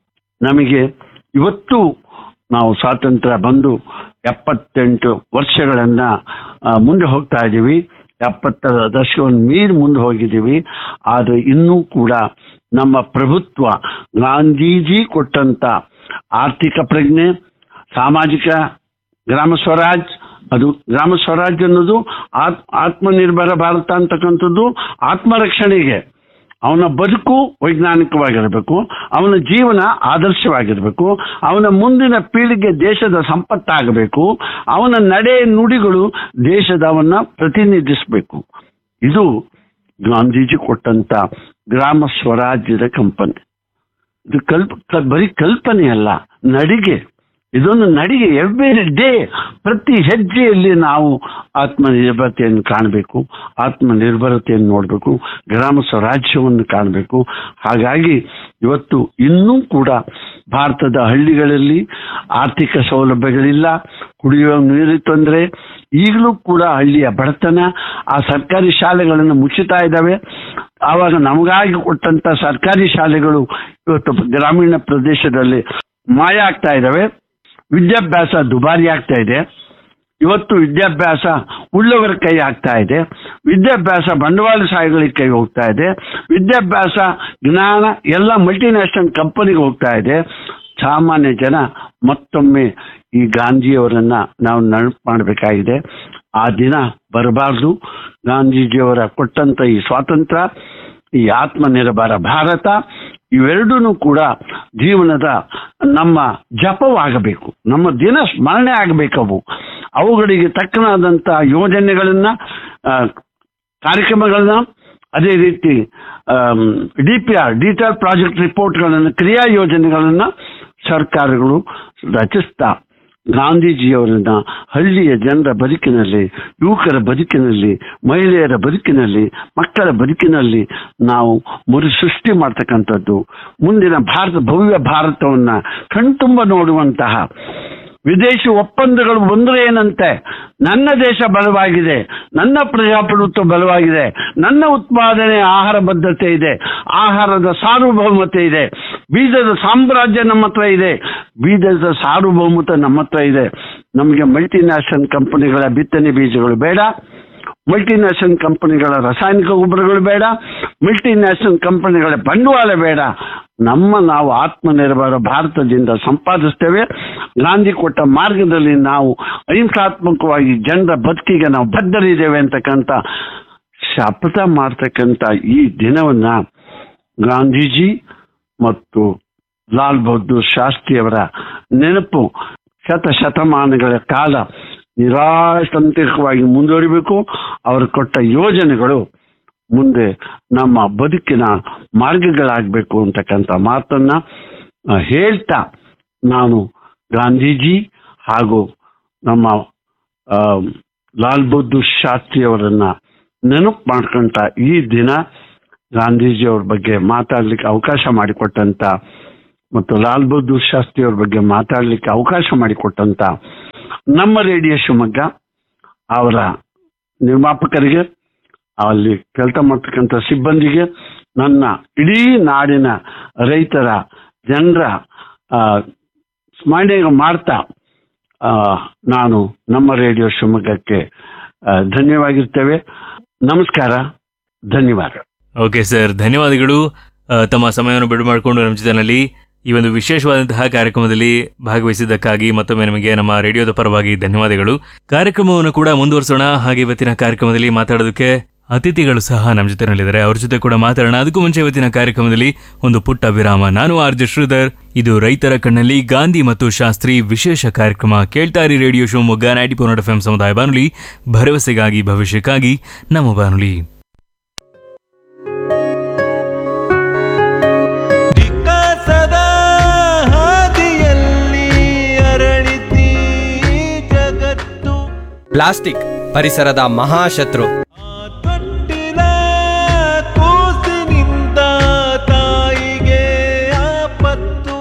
ನಮಗೆ ಇವತ್ತು ನಾವು ಸ್ವಾತಂತ್ರ್ಯ ಬಂದು ಎಪ್ಪತ್ತೆಂಟು ವರ್ಷಗಳನ್ನ ಆ, ಮುಂದೆ ಹೋಗ್ತಾ ಇದ್ದೀವಿ ಎಪ್ಪತ್ತರ ದಶಕವನ್ನು ಮೀರಿ ಮುಂದೆ ಹೋಗಿದ್ದೀವಿ ಆದರೆ ಇನ್ನೂ ಕೂಡ ನಮ್ಮ ಪ್ರಭುತ್ವ ಗಾಂಧೀಜಿ ಕೊಟ್ಟಂತ ಆರ್ಥಿಕ ಪ್ರಜ್ಞೆ ಸಾಮಾಜಿಕ ಗ್ರಾಮ ಸ್ವರಾಜ್ ಅದು ಗ್ರಾಮ ಸ್ವರಾಜ್ ಅನ್ನೋದು ಆತ್ ಆತ್ಮನಿರ್ಭರ ಭಾರತ ಅಂತಕ್ಕಂಥದ್ದು ಆತ್ಮರಕ್ಷಣೆಗೆ ಅವನ ಬದುಕು ವೈಜ್ಞಾನಿಕವಾಗಿರಬೇಕು ಅವನ ಜೀವನ ಆದರ್ಶವಾಗಿರಬೇಕು ಅವನ ಮುಂದಿನ ಪೀಳಿಗೆ ದೇಶದ ಸಂಪತ್ತಾಗಬೇಕು ಅವನ ನಡೆ ನುಡಿಗಳು ದೇಶದವನ್ನ ಪ್ರತಿನಿಧಿಸಬೇಕು ಇದು ಗಾಂಧೀಜಿ ಕೊಟ್ಟಂತ ಗ್ರಾಮ ಸ್ವರಾಜ್ಯದ ಕಂಪನಿ ಇದು ಕಲ್ಪ ಕ- ಬರೀ ಕಲ್ಪನೆ ಅಲ್ಲ ನಡಿಗೆ ಇದೊಂದು ನಡಿಗೆ ಎವ್ರಿ ಡೇ ಪ್ರತಿ ಹೆಜ್ಜೆಯಲ್ಲಿ ನಾವು ಆತ್ಮನಿರ್ಭರತೆಯನ್ನು ಕಾಣಬೇಕು ಆತ್ಮನಿರ್ಭರತೆಯನ್ನು ನೋಡಬೇಕು ಗ್ರಾಮ ಸ್ವರಾಜ್ಯವನ್ನು ಕಾಣಬೇಕು ಹಾಗಾಗಿ ಇವತ್ತು ಇನ್ನೂ ಕೂಡ ಭಾರತದ ಹಳ್ಳಿಗಳಲ್ಲಿ ಆರ್ಥಿಕ ಸೌಲಭ್ಯಗಳಿಲ್ಲ ಕುಡಿಯುವ ನೀರು ತೊಂದರೆ ಈಗಲೂ ಕೂಡ ಹಳ್ಳಿಯ ಬಡತನ ಆ ಸರ್ಕಾರಿ ಶಾಲೆಗಳನ್ನು ಮುಚ್ಚುತ್ತಾ ಇದ್ದಾವೆ ಆವಾಗ ನಮಗಾಗಿ ಕೊಟ್ಟಂತ ಸರ್ಕಾರಿ ಶಾಲೆಗಳು ಇವತ್ತು ಗ್ರಾಮೀಣ ಪ್ರದೇಶದಲ್ಲಿ ಮಾಯ ಆಗ್ತಾ ಇದ್ದಾವೆ ವಿದ್ಯಾಭ್ಯಾಸ ದುಬಾರಿ ಆಗ್ತಾ ಇದೆ ಇವತ್ತು ವಿದ್ಯಾಭ್ಯಾಸ ಉಳ್ಳವರ ಕೈ ಆಗ್ತಾ ಇದೆ ವಿದ್ಯಾಭ್ಯಾಸ ಬಂಡವಾಳಶಾಹಿಗಳಿಗೆ ಕೈ ಹೋಗ್ತಾ ಇದೆ ವಿದ್ಯಾಭ್ಯಾಸ ಜ್ಞಾನ ಎಲ್ಲ ಮಲ್ಟಿನ್ಯಾಷನಲ್ ಕಂಪನಿಗೆ ಹೋಗ್ತಾ ಇದೆ ಸಾಮಾನ್ಯ ಜನ ಮತ್ತೊಮ್ಮೆ ಈ ಗಾಂಧಿಯವರನ್ನ ನಾವು ನೆನಪು ಮಾಡಬೇಕಾಗಿದೆ ಆ ದಿನ ಬರಬಾರ್ದು ಗಾಂಧೀಜಿಯವರ ಕೊಟ್ಟಂತ ಈ ಸ್ವಾತಂತ್ರ್ಯ ಈ ಆತ್ಮನಿರ್ಭರ ಭಾರತ ಇವೆರಡೂ ಕೂಡ ಜೀವನದ ನಮ್ಮ ಜಪವಾಗಬೇಕು ನಮ್ಮ ದಿನ ಸ್ಮರಣೆ ಆಗಬೇಕವು ಅವುಗಳಿಗೆ ತಕ್ಕನಾದಂಥ ಯೋಜನೆಗಳನ್ನ ಆ, ಕಾರ್ಯಕ್ರಮಗಳನ್ನ ಅದೇ ರೀತಿ D P R detail project ರಿಪೋರ್ಟ್ಗಳನ್ನು ಕ್ರಿಯಾ ಯೋಜನೆಗಳನ್ನ ಸರ್ಕಾರಗಳು ರಚಿಸ್ತಾ ಗಾಂಧೀಜಿಯವರನ್ನ ಹಳ್ಳಿಯ ಜನರ ಬದುಕಿನಲ್ಲಿ ಯುವಕರ ಬದುಕಿನಲ್ಲಿ ಮಹಿಳೆಯರ ಬದುಕಿನಲ್ಲಿ ಮಕ್ಕಳ ಬದುಕಿನಲ್ಲಿ ನಾವು ಮರು ಸೃಷ್ಟಿ ಮಾಡ್ತಕ್ಕಂಥದ್ದು ಮುಂದಿನ ಭಾರತ ಭವ್ಯ ಭಾರತವನ್ನ ಕಣ್ತುಂಬ ನೋಡುವಂತಹ ವಿದೇಶಿ ಒಪ್ಪಂದಗಳು ಬಂದ್ರೆ ಏನಂತೆ ನನ್ನ ದೇಶ ಬಲವಾಗಿದೆ ನನ್ನ ಪ್ರಜಾಪ್ರಭುತ್ವ ಬಲವಾಗಿದೆ ನನ್ನ ಉತ್ಪಾದನೆ ಆಹಾರ ಬದ್ಧತೆ ಇದೆ ಆಹಾರದ ಸಾರ್ವಭೌಮತೆ ಇದೆ ಬೀಜದ ಸಾಮ್ರಾಜ್ಯ ನಮ್ಮ ಹತ್ರ ಇದೆ ಬೀಜದ ಸಾರ್ವಭೌಮತೆ ನಮ್ಮ ಹತ್ರ ಇದೆ ನಮಗೆ ಮಲ್ಟಿನ್ಯಾಷನಲ್ ಕಂಪನಿಗಳ ಬಿತ್ತನೆ ಬೀಜಗಳು ಬೇಡ ಮಲ್ಟಿನ್ಯಾಷನಲ್ ಕಂಪನಿಗಳ ರಾಸಾಯನಿಕ ಗೊಬ್ಬರಗಳು ಬೇಡ ಮಲ್ಟಿನ್ಯಾಷನಲ್ ಕಂಪನಿಗಳ ಬಂಡವಾಳ ಬೇಡ ನಮ್ಮ ನಾವು ಆತ್ಮನಿರ್ಭರ ಭಾರತದಿಂದ ಸಂಪಾದಿಸ್ತೇವೆ ಗಾಂಧಿ ಕೊಟ್ಟ ಮಾರ್ಗದಲ್ಲಿ ನಾವು ಅಹಿಂಸಾತ್ಮಕವಾಗಿ ಜನರ ಬದುಕಿಗೆ ನಾವು ಬದ್ಧರಿದ್ದೇವೆ ಅಂತಕ್ಕಂಥ ಶಪಥ ಮಾಡ್ತಕ್ಕಂಥ ಈ ದಿನವನ್ನ ಗಾಂಧೀಜಿ ಮತ್ತು ಲಾಲ್ ಬಹದ್ದೂರ್ ಶಾಸ್ತ್ರಿಯವರ ನೆನಪು ಶತ ಶತಮಾನಗಳ ಕಾಲ ನಿರಾಸಂತಿಕವಾಗಿ ಮುಂದುವರಿಬೇಕು ಅವರು ಕೊಟ್ಟ ಯೋಜನೆಗಳು ಮುಂದೆ ನಮ್ಮ ಬದುಕಿನ ಮಾರ್ಗಗಳಾಗಬೇಕು ಅಂತಕ್ಕಂಥ ಮಾತನ್ನ ಆ, ಹೇಳ್ತಾ ನಾನು ಗಾಂಧೀಜಿ ಹಾಗೂ ನಮ್ಮ ಆ, ಲಾಲ್ ಬಹದ್ದೂರ್ ಶಾಸ್ತ್ರಿಯವರನ್ನ ನೆನಪು ಮಾಡ್ಕೊಂತ ಈ ದಿನ ಗಾಂಧೀಜಿಯವ್ರ ಬಗ್ಗೆ ಮಾತಾಡ್ಲಿಕ್ಕೆ ಅವಕಾಶ ಮಾಡಿಕೊಟ್ಟಂತ ಮತ್ತು ಲಾಲ್ ಬಹದ್ದೂರ್ ಶಾಸ್ತ್ರಿಯವ್ರ ಬಗ್ಗೆ ಮಾತಾಡ್ಲಿಕ್ಕೆ ಅವಕಾಶ ಮಾಡಿಕೊಟ್ಟಂತ ನಮ್ಮ ರೇಡಿಯೋ ಶಿವಮೊಗ್ಗ ಅವರ ನಿರ್ಮಾಪಕರಿಗೆ ಅಲ್ಲಿ ಕೆಲಸ ಮಾಡ್ತಕ್ಕಂಥ ಸಿಬ್ಬಂದಿಗೆ ನನ್ನ ಇಡೀ ನಾಡಿನ ರೈತರ ಜನರ ಆ, ಸ್ಮರಣೆ ಮಾಡ್ತಾ ಆ, ನಾನು ನಮ್ಮ ರೇಡಿಯೋ ಶಿವಮೊಗ್ಗಕ್ಕೆ ಆ, ಧನ್ಯವಾಗಿರ್ತೇವೆ ನಮಸ್ಕಾರ ಧನ್ಯವಾದ ಓಕೆ ಸರ್ ಧನ್ಯವಾದಗಳು ಆ, ತಮ್ಮ ಸಮಯವನ್ನು ಬಿಡು ಮಾಡಿಕೊಂಡು ನಮ್ಮ ಜೊತೆನಲ್ಲಿ ಈ ಒಂದು ವಿಶೇಷವಾದಂತಹ ಕಾರ್ಯಕ್ರಮದಲ್ಲಿ ಭಾಗವಹಿಸಿದ್ದಕ್ಕಾಗಿ ಮತ್ತೊಮ್ಮೆ ನಿಮಗೆ ನಮ್ಮ ರೇಡಿಯೋದ ಪರವಾಗಿ ಧನ್ಯವಾದಗಳು ಕಾರ್ಯಕ್ರಮವನ್ನು ಕೂಡ ಮುಂದುವರಿಸೋಣ ಹಾಗೆ ಇವತ್ತಿನ ಕಾರ್ಯಕ್ರಮದಲ್ಲಿ ಮಾತಾಡೋದಕ್ಕೆ ಅತಿಥಿಗಳು ಸಹ ನಮ್ಮ ಜೊತೆನಲ್ಲಿದ್ದಾರೆ ಅವ್ರ ಜೊತೆ ಕೂಡ ಮಾತಾಡೋಣ ಅದಕ್ಕೂ ಮುಂಚೆ ಇವತ್ತಿನ ಕಾರ್ಯಕ್ರಮದಲ್ಲಿ ಒಂದು ಪುಟ್ಟ ವಿರಾಮ ನಾನು ಆರ್ ಜೆ ಶ್ರೀಧರ್ ಇದು ರೈತರ ಕಣ್ಣಲ್ಲಿ ಗಾಂಧಿ ಮತ್ತು ಶಾಸ್ತ್ರಿ ವಿಶೇಷ ಕಾರ್ಯಕ್ರಮ ಕೇಳ್ತಾರಿ radio Shivamogga ninety four F M ಸಮುದಾಯ ಬಾನುಲಿ ಭರವಸೆಗಾಗಿ ಭವಿಷ್ಯಕ್ಕಾಗಿ ನಮ್ಮ ಬಾನುಲಿ ವಿಕಾಸದ ಹಾದಿಯಲ್ಲಿ ಅರಳಿತಿ ಜಗತ್ತು ಪ್ಲಾಸ್ಟಿಕ್ ಪರಿಸರದ ಮಹಾಶತ್ರು ಆ ತೊಟ್ಟಿಲ ಕೂಸಿನಿಂದ ತಾಯಿಗೆ ಆಪತ್ತು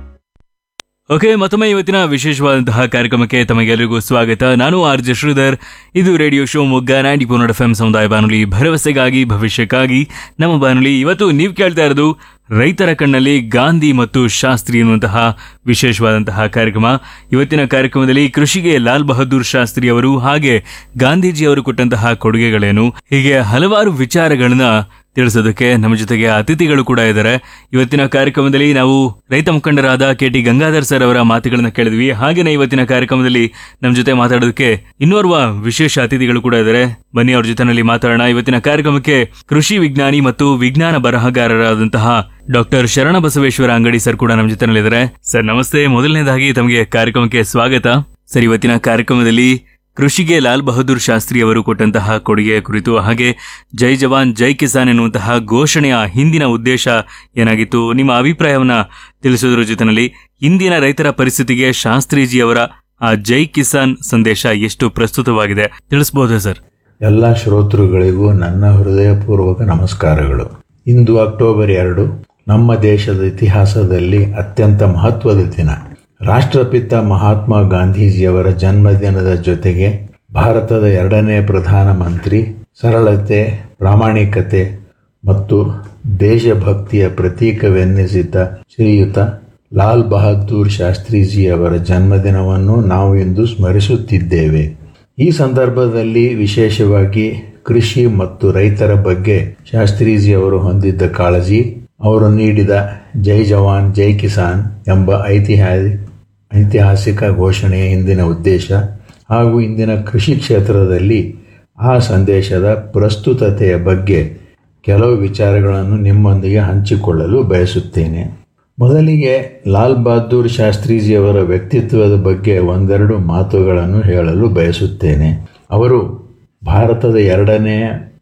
ಓಕೆ ಮತ್ತೊಮ್ಮೆ ಇವತ್ತಿನ ವಿಶೇಷವಾದಂತಹ ಕಾರ್ಯಕ್ರಮಕ್ಕೆ ತಮಗೆಲ್ಲರಿಗೂ ಸ್ವಾಗತ ನಾನು ಆರ್ ಜೆ ಶ್ರೀಧರ್ ಇದು radio Shivamogga ninety four F M ಸಮುದಾಯ ಬಾನುಲಿ ಭರವಸೆಗಾಗಿ ಭವಿಷ್ಯಕ್ಕಾಗಿ ನಮ್ಮ ಬಾನುಲಿ ಇವತ್ತು ನೀವು ಕೇಳ್ತಾ ಇರೋದು ರೈತರ ಕಣ್ಣಲ್ಲಿ ಗಾಂಧಿ ಮತ್ತು ಶಾಸ್ತ್ರಿ ಎನ್ನುವಂತಹ ವಿಶೇಷವಾದಂತಹ ಕಾರ್ಯಕ್ರಮ ಇವತ್ತಿನ ಕಾರ್ಯಕ್ರಮದಲ್ಲಿ ಕೃಷಿಗೆ ಲಾಲ್ ಬಹದ್ದೂರ್ ಶಾಸ್ತ್ರಿ ಅವರು ಹಾಗೆ ಗಾಂಧೀಜಿ ಅವರು ಕೊಟ್ಟಂತಹ ಕೊಡುಗೆಗಳೇನು ಹೀಗೆ ಹಲವಾರು ವಿಚಾರಗಳನ್ನ ತಿಳಿಸೋದಕ್ಕೆ ನಮ್ಮ ಜೊತೆಗೆ ಅತಿಥಿಗಳು ಕೂಡ ಇದ್ದಾರೆ ಇವತ್ತಿನ ಕಾರ್ಯಕ್ರಮದಲ್ಲಿ ನಾವು ರೈತ ಮುಖಂಡರಾದ ಕೆ ಟಿ ಗಂಗಾಧರ್ ಸರ್ ಅವರ ಮಾತುಗಳನ್ನ ಕೇಳಿದ್ವಿ ಹಾಗೇನೆ ಇವತ್ತಿನ ಕಾರ್ಯಕ್ರಮದಲ್ಲಿ ನಮ್ಮ ಜೊತೆ ಮಾತಾಡೋದಕ್ಕೆ ಇನ್ನೋರ್ವ ವಿಶೇಷ ಅತಿಥಿಗಳು ಕೂಡ ಇದ್ದಾರೆ ಬನ್ನಿ ಅವ್ರ ಜೊತೆನಲ್ಲಿ ಮಾತಾಡೋಣ ಇವತ್ತಿನ ಕಾರ್ಯಕ್ರಮಕ್ಕೆ ಕೃಷಿ ವಿಜ್ಞಾನಿ ಮತ್ತು ವಿಜ್ಞಾನ ಬರಹಗಾರರಾದಂತಹ ಡಾಕ್ಟರ್ ಶರಣ ಬಸವೇಶ್ವರ ಅಂಗಡಿ ಸರ್ ಕೂಡ ನಮ್ಮ ಜೊತೆನಲ್ಲಿದ್ದಾರೆ ಸರ್ ನಮಸ್ತೆ ಮೊದಲನೇದಾಗಿ ತಮಗೆ ಕಾರ್ಯಕ್ರಮಕ್ಕೆ ಸ್ವಾಗತ ಸರ್ ಇವತ್ತಿನ ಕಾರ್ಯಕ್ರಮದಲ್ಲಿ ಕೃಷಿಗೆ ಲಾಲ್ ಬಹದ್ದೂರ್ ಶಾಸ್ತ್ರಿ ಅವರು ಕೊಟ್ಟಂತಹ ಕೊಡುಗೆಯ ಕುರಿತು ಹಾಗೆ ಜೈ ಜವಾನ್ ಜೈ ಕಿಸಾನ್ ಎನ್ನುವಂತಹ ಘೋಷಣೆಯ ಹಿಂದಿನ ಉದ್ದೇಶ ಏನಾಗಿತ್ತು ನಿಮ್ಮ ಅಭಿಪ್ರಾಯವನ್ನ ತಿಳಿಸೋದ್ರ ಜೊತೆನಲ್ಲಿ ಇಂದಿನ ರೈತರ ಪರಿಸ್ಥಿತಿಗೆ ಶಾಸ್ತ್ರೀಜಿ ಅವರ ಆ ಜೈ ಕಿಸಾನ್ ಸಂದೇಶ ಎಷ್ಟು ಪ್ರಸ್ತುತವಾಗಿದೆ ತಿಳಿಸಬಹುದಾ ಸರ್ ಎಲ್ಲ ಶ್ರೋತೃಗಳಿಗೂ ನನ್ನ ಹೃದಯಪೂರ್ವಕ ನಮಸ್ಕಾರಗಳು ಇಂದು ಅಕ್ಟೋಬರ್ ಎರಡು ನಮ್ಮ ದೇಶದ ಇತಿಹಾಸದಲ್ಲಿ ಅತ್ಯಂತ ಮಹತ್ವದ ದಿನ ರಾಷ್ಟ್ರಪಿತ ಮಹಾತ್ಮ ಗಾಂಧೀಜಿಯವರ ಜನ್ಮದಿನದ ಜೊತೆಗೆ ಭಾರತದ ಎರಡನೇ ಪ್ರಧಾನಮಂತ್ರಿ ಸರಳತೆ ಪ್ರಾಮಾಣಿಕತೆ ಮತ್ತು ದೇಶಭಕ್ತಿಯ ಪ್ರತೀಕವೆನ್ನಿಸಿದ್ದ ಶ್ರೀಯುತ ಲಾಲ್ ಬಹದ್ದೂರ್ ಶಾಸ್ತ್ರೀಜಿಯವರ ಜನ್ಮದಿನವನ್ನು ನಾವು ಇಂದು ಸ್ಮರಿಸುತ್ತಿದ್ದೇವೆ ಈ ಸಂದರ್ಭದಲ್ಲಿ ವಿಶೇಷವಾಗಿ ಕೃಷಿ ಮತ್ತು ರೈತರ ಬಗ್ಗೆ ಶಾಸ್ತ್ರೀಜಿಯವರು ಹೊಂದಿದ್ದ ಕಾಳಜಿ ಅವರು ನೀಡಿದ ಜೈ ಜವಾನ್ ಜೈ ಕಿಸಾನ್ ಎಂಬ ಐತಿಹಾಸಿಕ ಐತಿಹಾಸಿಕ ಘೋಷಣೆಯ ಹಿಂದಿನ ಉದ್ದೇಶ ಹಾಗೂ ಇಂದಿನ ಕೃಷಿ ಕ್ಷೇತ್ರದಲ್ಲಿ ಆ ಸಂದೇಶದ ಪ್ರಸ್ತುತತೆಯ ಬಗ್ಗೆ ಕೆಲವು ವಿಚಾರಗಳನ್ನು ನಿಮ್ಮೊಂದಿಗೆ ಹಂಚಿಕೊಳ್ಳಲು ಬಯಸುತ್ತೇನೆ ಮೊದಲಿಗೆ ಲಾಲ್ ಬಹದ್ದೂರ್ ಶಾಸ್ತ್ರೀಜಿಯವರ ವ್ಯಕ್ತಿತ್ವದ ಬಗ್ಗೆ ಒಂದೆರಡು ಮಾತುಗಳನ್ನು ಹೇಳಲು ಬಯಸುತ್ತೇನೆ ಅವರು ಭಾರತದ ಎರಡನೆಯ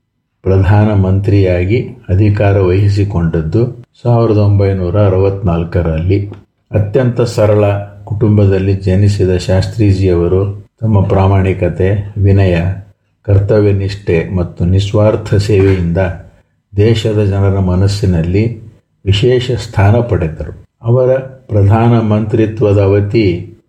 ಪ್ರಧಾನಮಂತ್ರಿಯಾಗಿ ಅಧಿಕಾರ ವಹಿಸಿಕೊಂಡದ್ದು ಸಾವಿರದ ಒಂಬೈನೂರ ಅರವತ್ನಾಲ್ಕರಲ್ಲಿ ಅತ್ಯಂತ ಸರಳ ಕುಟುಂಬದಲ್ಲಿ ಜನಿಸಿದ ಶಾಸ್ತ್ರೀಜಿಯವರು ತಮ್ಮ ಪ್ರಾಮಾಣಿಕತೆ ವಿನಯ ಕರ್ತವ್ಯನಿಷ್ಠೆ ಮತ್ತು ನಿಸ್ವಾರ್ಥ ಸೇವೆಯಿಂದ ದೇಶದ ಜನರ ಮನಸ್ಸಿನಲ್ಲಿ ವಿಶೇಷ ಸ್ಥಾನ ಪಡೆದರು ಅವರ ಪ್ರಧಾನ ಮಂತ್ರಿತ್ವದ ಅವಧಿ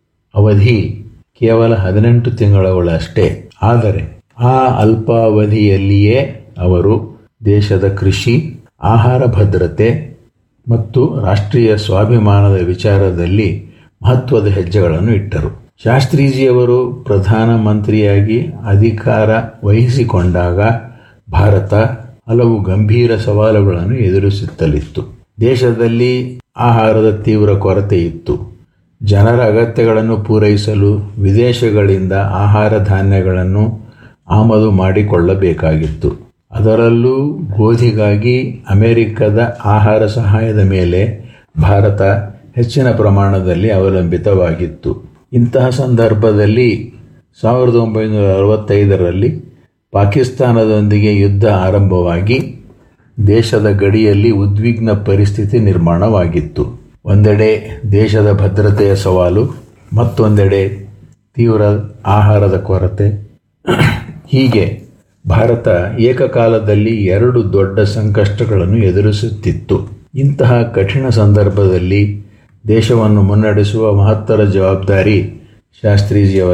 ಅವಧಿ ಕೇವಲ ಹದಿನೆಂಟು ತಿಂಗಳುಗಳಷ್ಟೇ ಆದರೆ ಆ ಅಲ್ಪ ಅವಧಿಯಲ್ಲಿಯೇ ಅವರು ದೇಶದ ಕೃಷಿ ಆಹಾರ ಭದ್ರತೆ ಮತ್ತು ರಾಷ್ಟ್ರೀಯ ಸ್ವಾಭಿಮಾನದ ವಿಚಾರದಲ್ಲಿ ಮಹತ್ವದ ಹೆಜ್ಜೆಗಳನ್ನು ಇಟ್ಟರು ಶಾಸ್ತ್ರೀಜಿಯವರು ಪ್ರಧಾನಮಂತ್ರಿಯಾಗಿ ಅಧಿಕಾರ ವಹಿಸಿಕೊಂಡಾಗ ಭಾರತ ಹಲವು ಗಂಭೀರ ಸವಾಲುಗಳನ್ನು ಎದುರಿಸುತ್ತಲಿತ್ತು ದೇಶದಲ್ಲಿ ಆಹಾರದ ತೀವ್ರ ಕೊರತೆ ಇತ್ತು ಜನರ ಅಗತ್ಯಗಳನ್ನು ಪೂರೈಸಲು ವಿದೇಶಗಳಿಂದ ಆಹಾರ ಧಾನ್ಯಗಳನ್ನು ಆಮದು ಮಾಡಿಕೊಳ್ಳಬೇಕಾಗಿತ್ತು ಅದರಲ್ಲೂ ಗೋಧಿಗಾಗಿ ಅಮೆರಿಕದ ಆಹಾರ ಸಹಾಯದ ಮೇಲೆ ಭಾರತ ಹೆಚ್ಚಿನ ಪ್ರಮಾಣದಲ್ಲಿ ಅವಲಂಬಿತವಾಗಿತ್ತು ಇಂತಹ ಸಂದರ್ಭದಲ್ಲಿ ಸಾವಿರದ ಒಂಬೈನೂರ ಅರವತ್ತೈದರಲ್ಲಿ ಪಾಕಿಸ್ತಾನದೊಂದಿಗೆ ಯುದ್ಧ ಆರಂಭವಾಗಿ ದೇಶದ ಗಡಿಯಲ್ಲಿ ಉದ್ವಿಗ್ನ ಪರಿಸ್ಥಿತಿ ನಿರ್ಮಾಣವಾಗಿತ್ತು ಒಂದೆಡೆ ದೇಶದ ಭದ್ರತೆಯ ಸವಾಲು ಮತ್ತೊಂದೆಡೆ ತೀವ್ರ ಆಹಾರದ ಕೊರತೆ ಹೀಗೆ ಭಾರತ ಏಕಕಾಲದಲ್ಲಿ ಎರಡು ದೊಡ್ಡ ಸಂಕಷ್ಟಗಳನ್ನು ಎದುರಿಸುತ್ತಿತ್ತು ಇಂತಹ ಕಠಿಣ ಸಂದರ್ಭದಲ್ಲಿ ದೇಶವನ್ನು ಮುನ್ನಡೆಸುವ ಮಹತ್ತರ ಜವಾಬ್ದಾರಿ ಶಾಸ್ತ್ರೀಜಿಯವರ